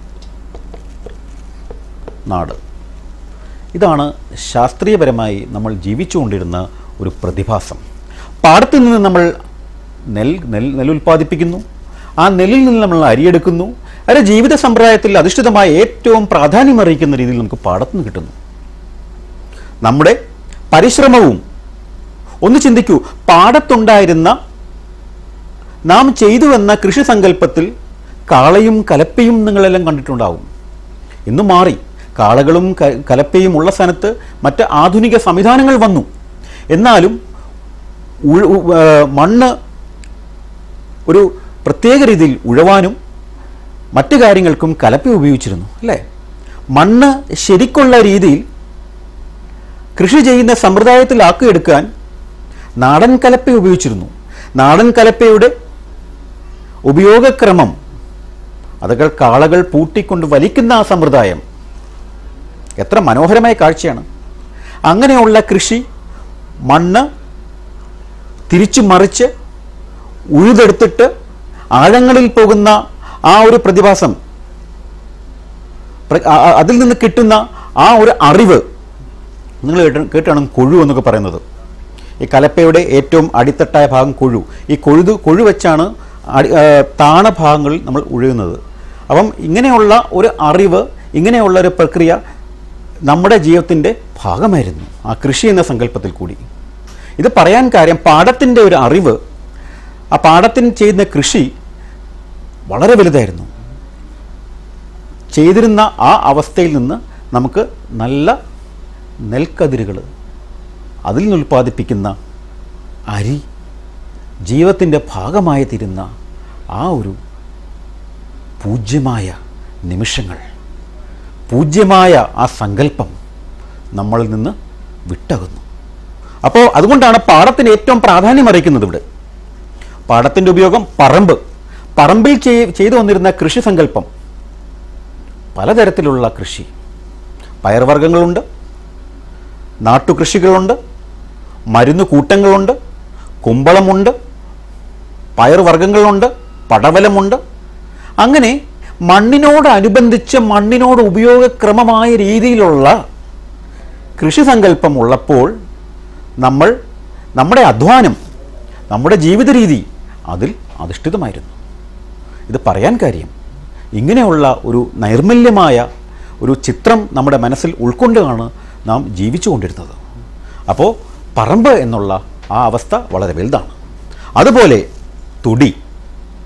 നാട് ഇതാണ് ശാസ്ത്രീയപരമായി നമ്മൾ ജീവിച്ചുകൊണ്ടിരുന്ന ഒരു പ്രതിഭാസം പാടത്തിൽ നിന്ന് നമ്മൾ നെൽ നെൽ നെല്ലുൽപ്പാദിപ്പിക്കുന്നു ആ നെല്ലിൽ നിന്ന് നമ്മൾ അരിയെടുക്കുന്നു അത് ജീവിത സമ്പ്രദായത്തിൽ അധിഷ്ഠിതമായ ഏറ്റവും പ്രാധാന്യമറിയിക്കുന്ന രീതിയിൽ നമുക്ക് പാടത്തു നിന്ന് കിട്ടുന്നു നമ്മുടെ പരിശ്രമവും ഒന്ന് ചിന്തിക്കൂ പാടത്തുണ്ടായിരുന്ന നാം ചെയ്തു വന്ന കൃഷി സങ്കല്പത്തിൽ കാളയും കലപ്പയും നിങ്ങളെല്ലാം കണ്ടിട്ടുണ്ടാവും ഇന്ന് മാറി കാളകളും ക- കലപ്പയും ഉള്ള സ്ഥലത്ത് മറ്റ് ആധുനിക സംവിധാനങ്ങൾ വന്നു എന്നാലും ഉഴ- ഉ- ആ, മണ്ണ് ഒരു പ്രത്യേക രീതിയിൽ ഉഴവാനും മറ്റു കാര്യങ്ങൾക്കും കലപ്പ ഉപയോഗിച്ചിരുന്നു അല്ലേ മണ്ണ് ശരിക്കുള്ള രീതിയിൽ കൃഷി ചെയ്യുന്ന സമ്പ്രദായത്തിലാക്കിയെടുക്കാൻ നാടൻ കലപ്പ ഉപയോഗിച്ചിരുന്നു നാടൻ കലപ്പയുടെ ഉപയോഗക്രമം അതൊക്കെ കാളകൾ പൂട്ടിക്കൊണ്ട് വലിക്കുന്ന ആ സമ്പ്രദായം എത്ര മനോഹരമായ കാഴ്ചയാണ് അങ്ങനെയുള്ള കൃഷി മണ്ണ് തിരിച്ചു മറിച്ച് ഉഴുതെടുത്തിട്ട് ആഴങ്ങളിൽ പോകുന്ന ആ ഒരു പ്രതിഭാസം പ്ര- ആ- ആ- അതിൽ നിന്ന് കിട്ടുന്ന ആ ഒരു അറിവ് നിങ്ങൾ കേട്ട് കേട്ടാണ് കൊഴു എന്നൊക്കെ പറയുന്നത് ഈ കലപ്പയുടെ ഏറ്റവും അടിത്തട്ടായ ഭാഗം കൊഴു ഈ കൊഴുതു കൊഴു വെച്ചാണ് അടി ആ, താണ ഭാഗങ്ങളിൽ നമ്മൾ ഉഴുകുന്നത് അപ്പം ഇങ്ങനെയുള്ള ഒരു അറിവ് ഇങ്ങനെയുള്ള ഒരു പ്രക്രിയ നമ്മുടെ ജീവിതത്തിൻ്റെ ഭാഗമായിരുന്നു ആ കൃഷി എന്ന സങ്കല്പത്തിൽ കൂടി ഇത് പറയാൻ കാര്യം പാടത്തിൻ്റെ ഒരു അറിവ് ആ പാടത്തിന് ചെയ്യുന്ന കൃഷി വളരെ വലുതായിരുന്നു ചെയ്തിരുന്ന ആ അവസ്ഥയിൽ നിന്ന് നമുക്ക് നല്ല നെൽക്കതിരുകൾ അതിൽ നിന്ന് ഉൽപ്പാദിപ്പിക്കുന്ന അരി ജീവിതത്തിൻ്റെ ഭാഗമായി തീരുന്ന ആ ഒരു പൂജ്യമായ നിമിഷങ്ങൾ പൂജ്യമായ ആ സങ്കല്പം നമ്മളിൽ നിന്ന് വിട്ടകുന്നു അപ്പോൾ അതുകൊണ്ടാണ് പാടത്തിന് ഏറ്റവും പ്രാധാന്യം അറിയിക്കുന്നത് ഇവിടെ പാടത്തിൻ്റെ ഉപയോഗം പറമ്പ് പറമ്പിൽ ചെയ്- ചെയ്തു വന്നിരുന്ന കൃഷി സങ്കല്പം പലതരത്തിലുള്ള കൃഷി പയർവർഗ്ഗങ്ങളുണ്ട് നാട്ടുകൃഷികളുണ്ട് മരുന്ന് കൂട്ടങ്ങളുണ്ട് കുമ്പളമുണ്ട് പയർവർഗ്ഗങ്ങളുണ്ട് പടവലമുണ്ട് അങ്ങനെ മണ്ണിനോടനുബന്ധിച്ച് മണ്ണിനോട് ഉപയോഗക്രമമായ രീതിയിലുള്ള കൃഷി സങ്കല്പം ഉള്ളപ്പോൾ നമ്മൾ നമ്മുടെ അധ്വാനം നമ്മുടെ ജീവിത രീതി അതിൽ അധിഷ്ഠിതമായിരുന്നു ഇത് പറയാൻ കാര്യം ഇങ്ങനെയുള്ള ഒരു നൈർമല്യമായ ഒരു ചിത്രം നമ്മുടെ മനസ്സിൽ ഉൾക്കൊണ്ടാണ് നാം ജീവിച്ചു കൊണ്ടിരുന്നത് അപ്പോൾ പറമ്പ് എന്നുള്ള ആ അവസ്ഥ വളരെ വലുതാണ് അതുപോലെ തുടി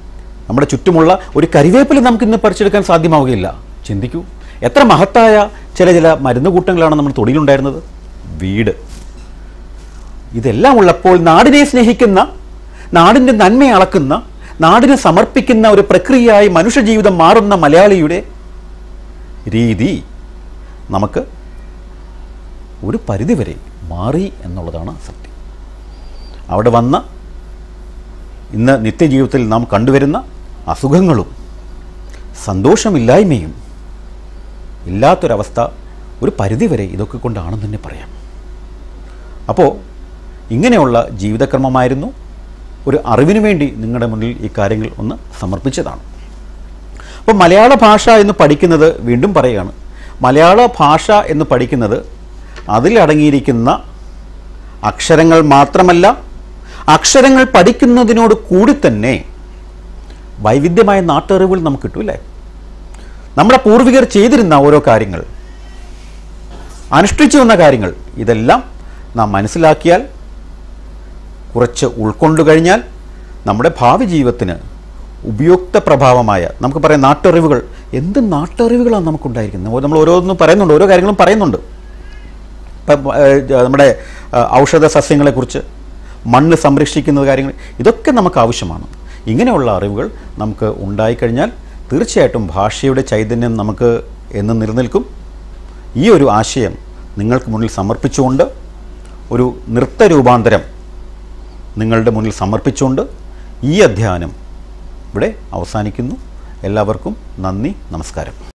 നമ്മുടെ ചുറ്റുമുള്ള ഒരു കരിവേപ്പില നമുക്ക് ഇന്ന് പറിച്ചെടുക്കാൻ സാധ്യമാവുകയില്ല ചിന്തിക്കൂ എത്ര മഹത്തായ ചില ചില മരുന്ന് കൂട്ടങ്ങളാണ് നമ്മുടെ തൊടിയിലുണ്ടായിരുന്നത് വീട് ഇതെല്ലാം ഉള്ളപ്പോൾ നാടിനെ സ്നേഹിക്കുന്ന നാടിൻ്റെ നന്മയെ അളക്കുന്ന നാടിനെ സമർപ്പിക്കുന്ന ഒരു പ്രക്രിയയായി മനുഷ്യജീവിതം മാറുന്ന മലയാളിയുടെ രീതി നമുക്ക് ഒരു പരിധിവരെ മാറി എന്നുള്ളതാണ് സത്യം അവിടെ വന്ന ഇന്ന് നിത്യജീവിതത്തിൽ നാം കണ്ടുവരുന്ന അസുഖങ്ങളും സന്തോഷമില്ലായ്മയും ഇല്ലാത്തൊരവസ്ഥ ഒരു പരിധിവരെ ഇതൊക്കെ കൊണ്ടാണെന്ന് തന്നെ പറയാം അപ്പോൾ ഇങ്ങനെയുള്ള ജീവിതക്രമമായിരുന്നു ഒരു അറിവിന് വേണ്ടി നിങ്ങളുടെ മുന്നിൽ ഈ കാര്യങ്ങൾ ഒന്ന് സമർപ്പിച്ചതാണ് അപ്പോൾ മലയാള ഭാഷ എന്ന് പഠിക്കുന്നത് വീണ്ടും പറയുകയാണ് മലയാള ഭാഷ എന്ന് പഠിക്കുന്നത് അതിലടങ്ങിയിരിക്കുന്ന അക്ഷരങ്ങൾ മാത്രമല്ല അക്ഷരങ്ങൾ പഠിക്കുന്നതിനോട് കൂടി തന്നെ വൈവിധ്യമായ നാട്ടറിവുകൾ നമുക്ക് കിട്ടും അല്ലേ നമ്മുടെ പൂർവികർ ചെയ്തിരുന്ന ഓരോ കാര്യങ്ങൾ അനുഷ്ഠിച്ചു വന്ന കാര്യങ്ങൾ ഇതെല്ലാം നാം മനസ്സിലാക്കിയാൽ കുറച്ച് ഉൾക്കൊണ്ടു കഴിഞ്ഞാൽ നമ്മുടെ ഭാവി ജീവിതത്തിന് ഉപയുക്ത പ്രഭാവമായ നമുക്ക് പറയാം നാട്ടറിവുകൾ എന്ത് നാട്ടറിവുകളാണ് നമുക്കുണ്ടായിരിക്കുന്നത് നമ്മൾ ഓരോന്നും പറയുന്നുണ്ട് ഓരോ കാര്യങ്ങളും പറയുന്നുണ്ട് ഇപ്പം ഏഹ്, നമ്മുടെ ഏഹ്, ഔഷധ സസ്യങ്ങളെക്കുറിച്ച് മണ്ണ് സംരക്ഷിക്കുന്ന കാര്യങ്ങൾ ഇതൊക്കെ നമുക്ക് ആവശ്യമാണ് ഇങ്ങനെയുള്ള അറിവുകൾ നമുക്ക് ഉണ്ടായിക്കഴിഞ്ഞാൽ തീർച്ചയായിട്ടും ഭാഷയുടെ ചൈതന്യം നമുക്ക് എന്ന് നിലനിൽക്കും ഈ ഒരു ആശയം നിങ്ങൾക്ക് മുന്നിൽ സമർപ്പിച്ചുകൊണ്ട് ഒരു നൃത്തരൂപാന്തരം നിങ്ങളുടെ മുന്നിൽ സമർപ്പിച്ചുകൊണ്ട് ഈ അധ്യയനം ഇവിടെ അവസാനിക്കുന്നു എല്ലാവർക്കും നന്ദി നമസ്കാരം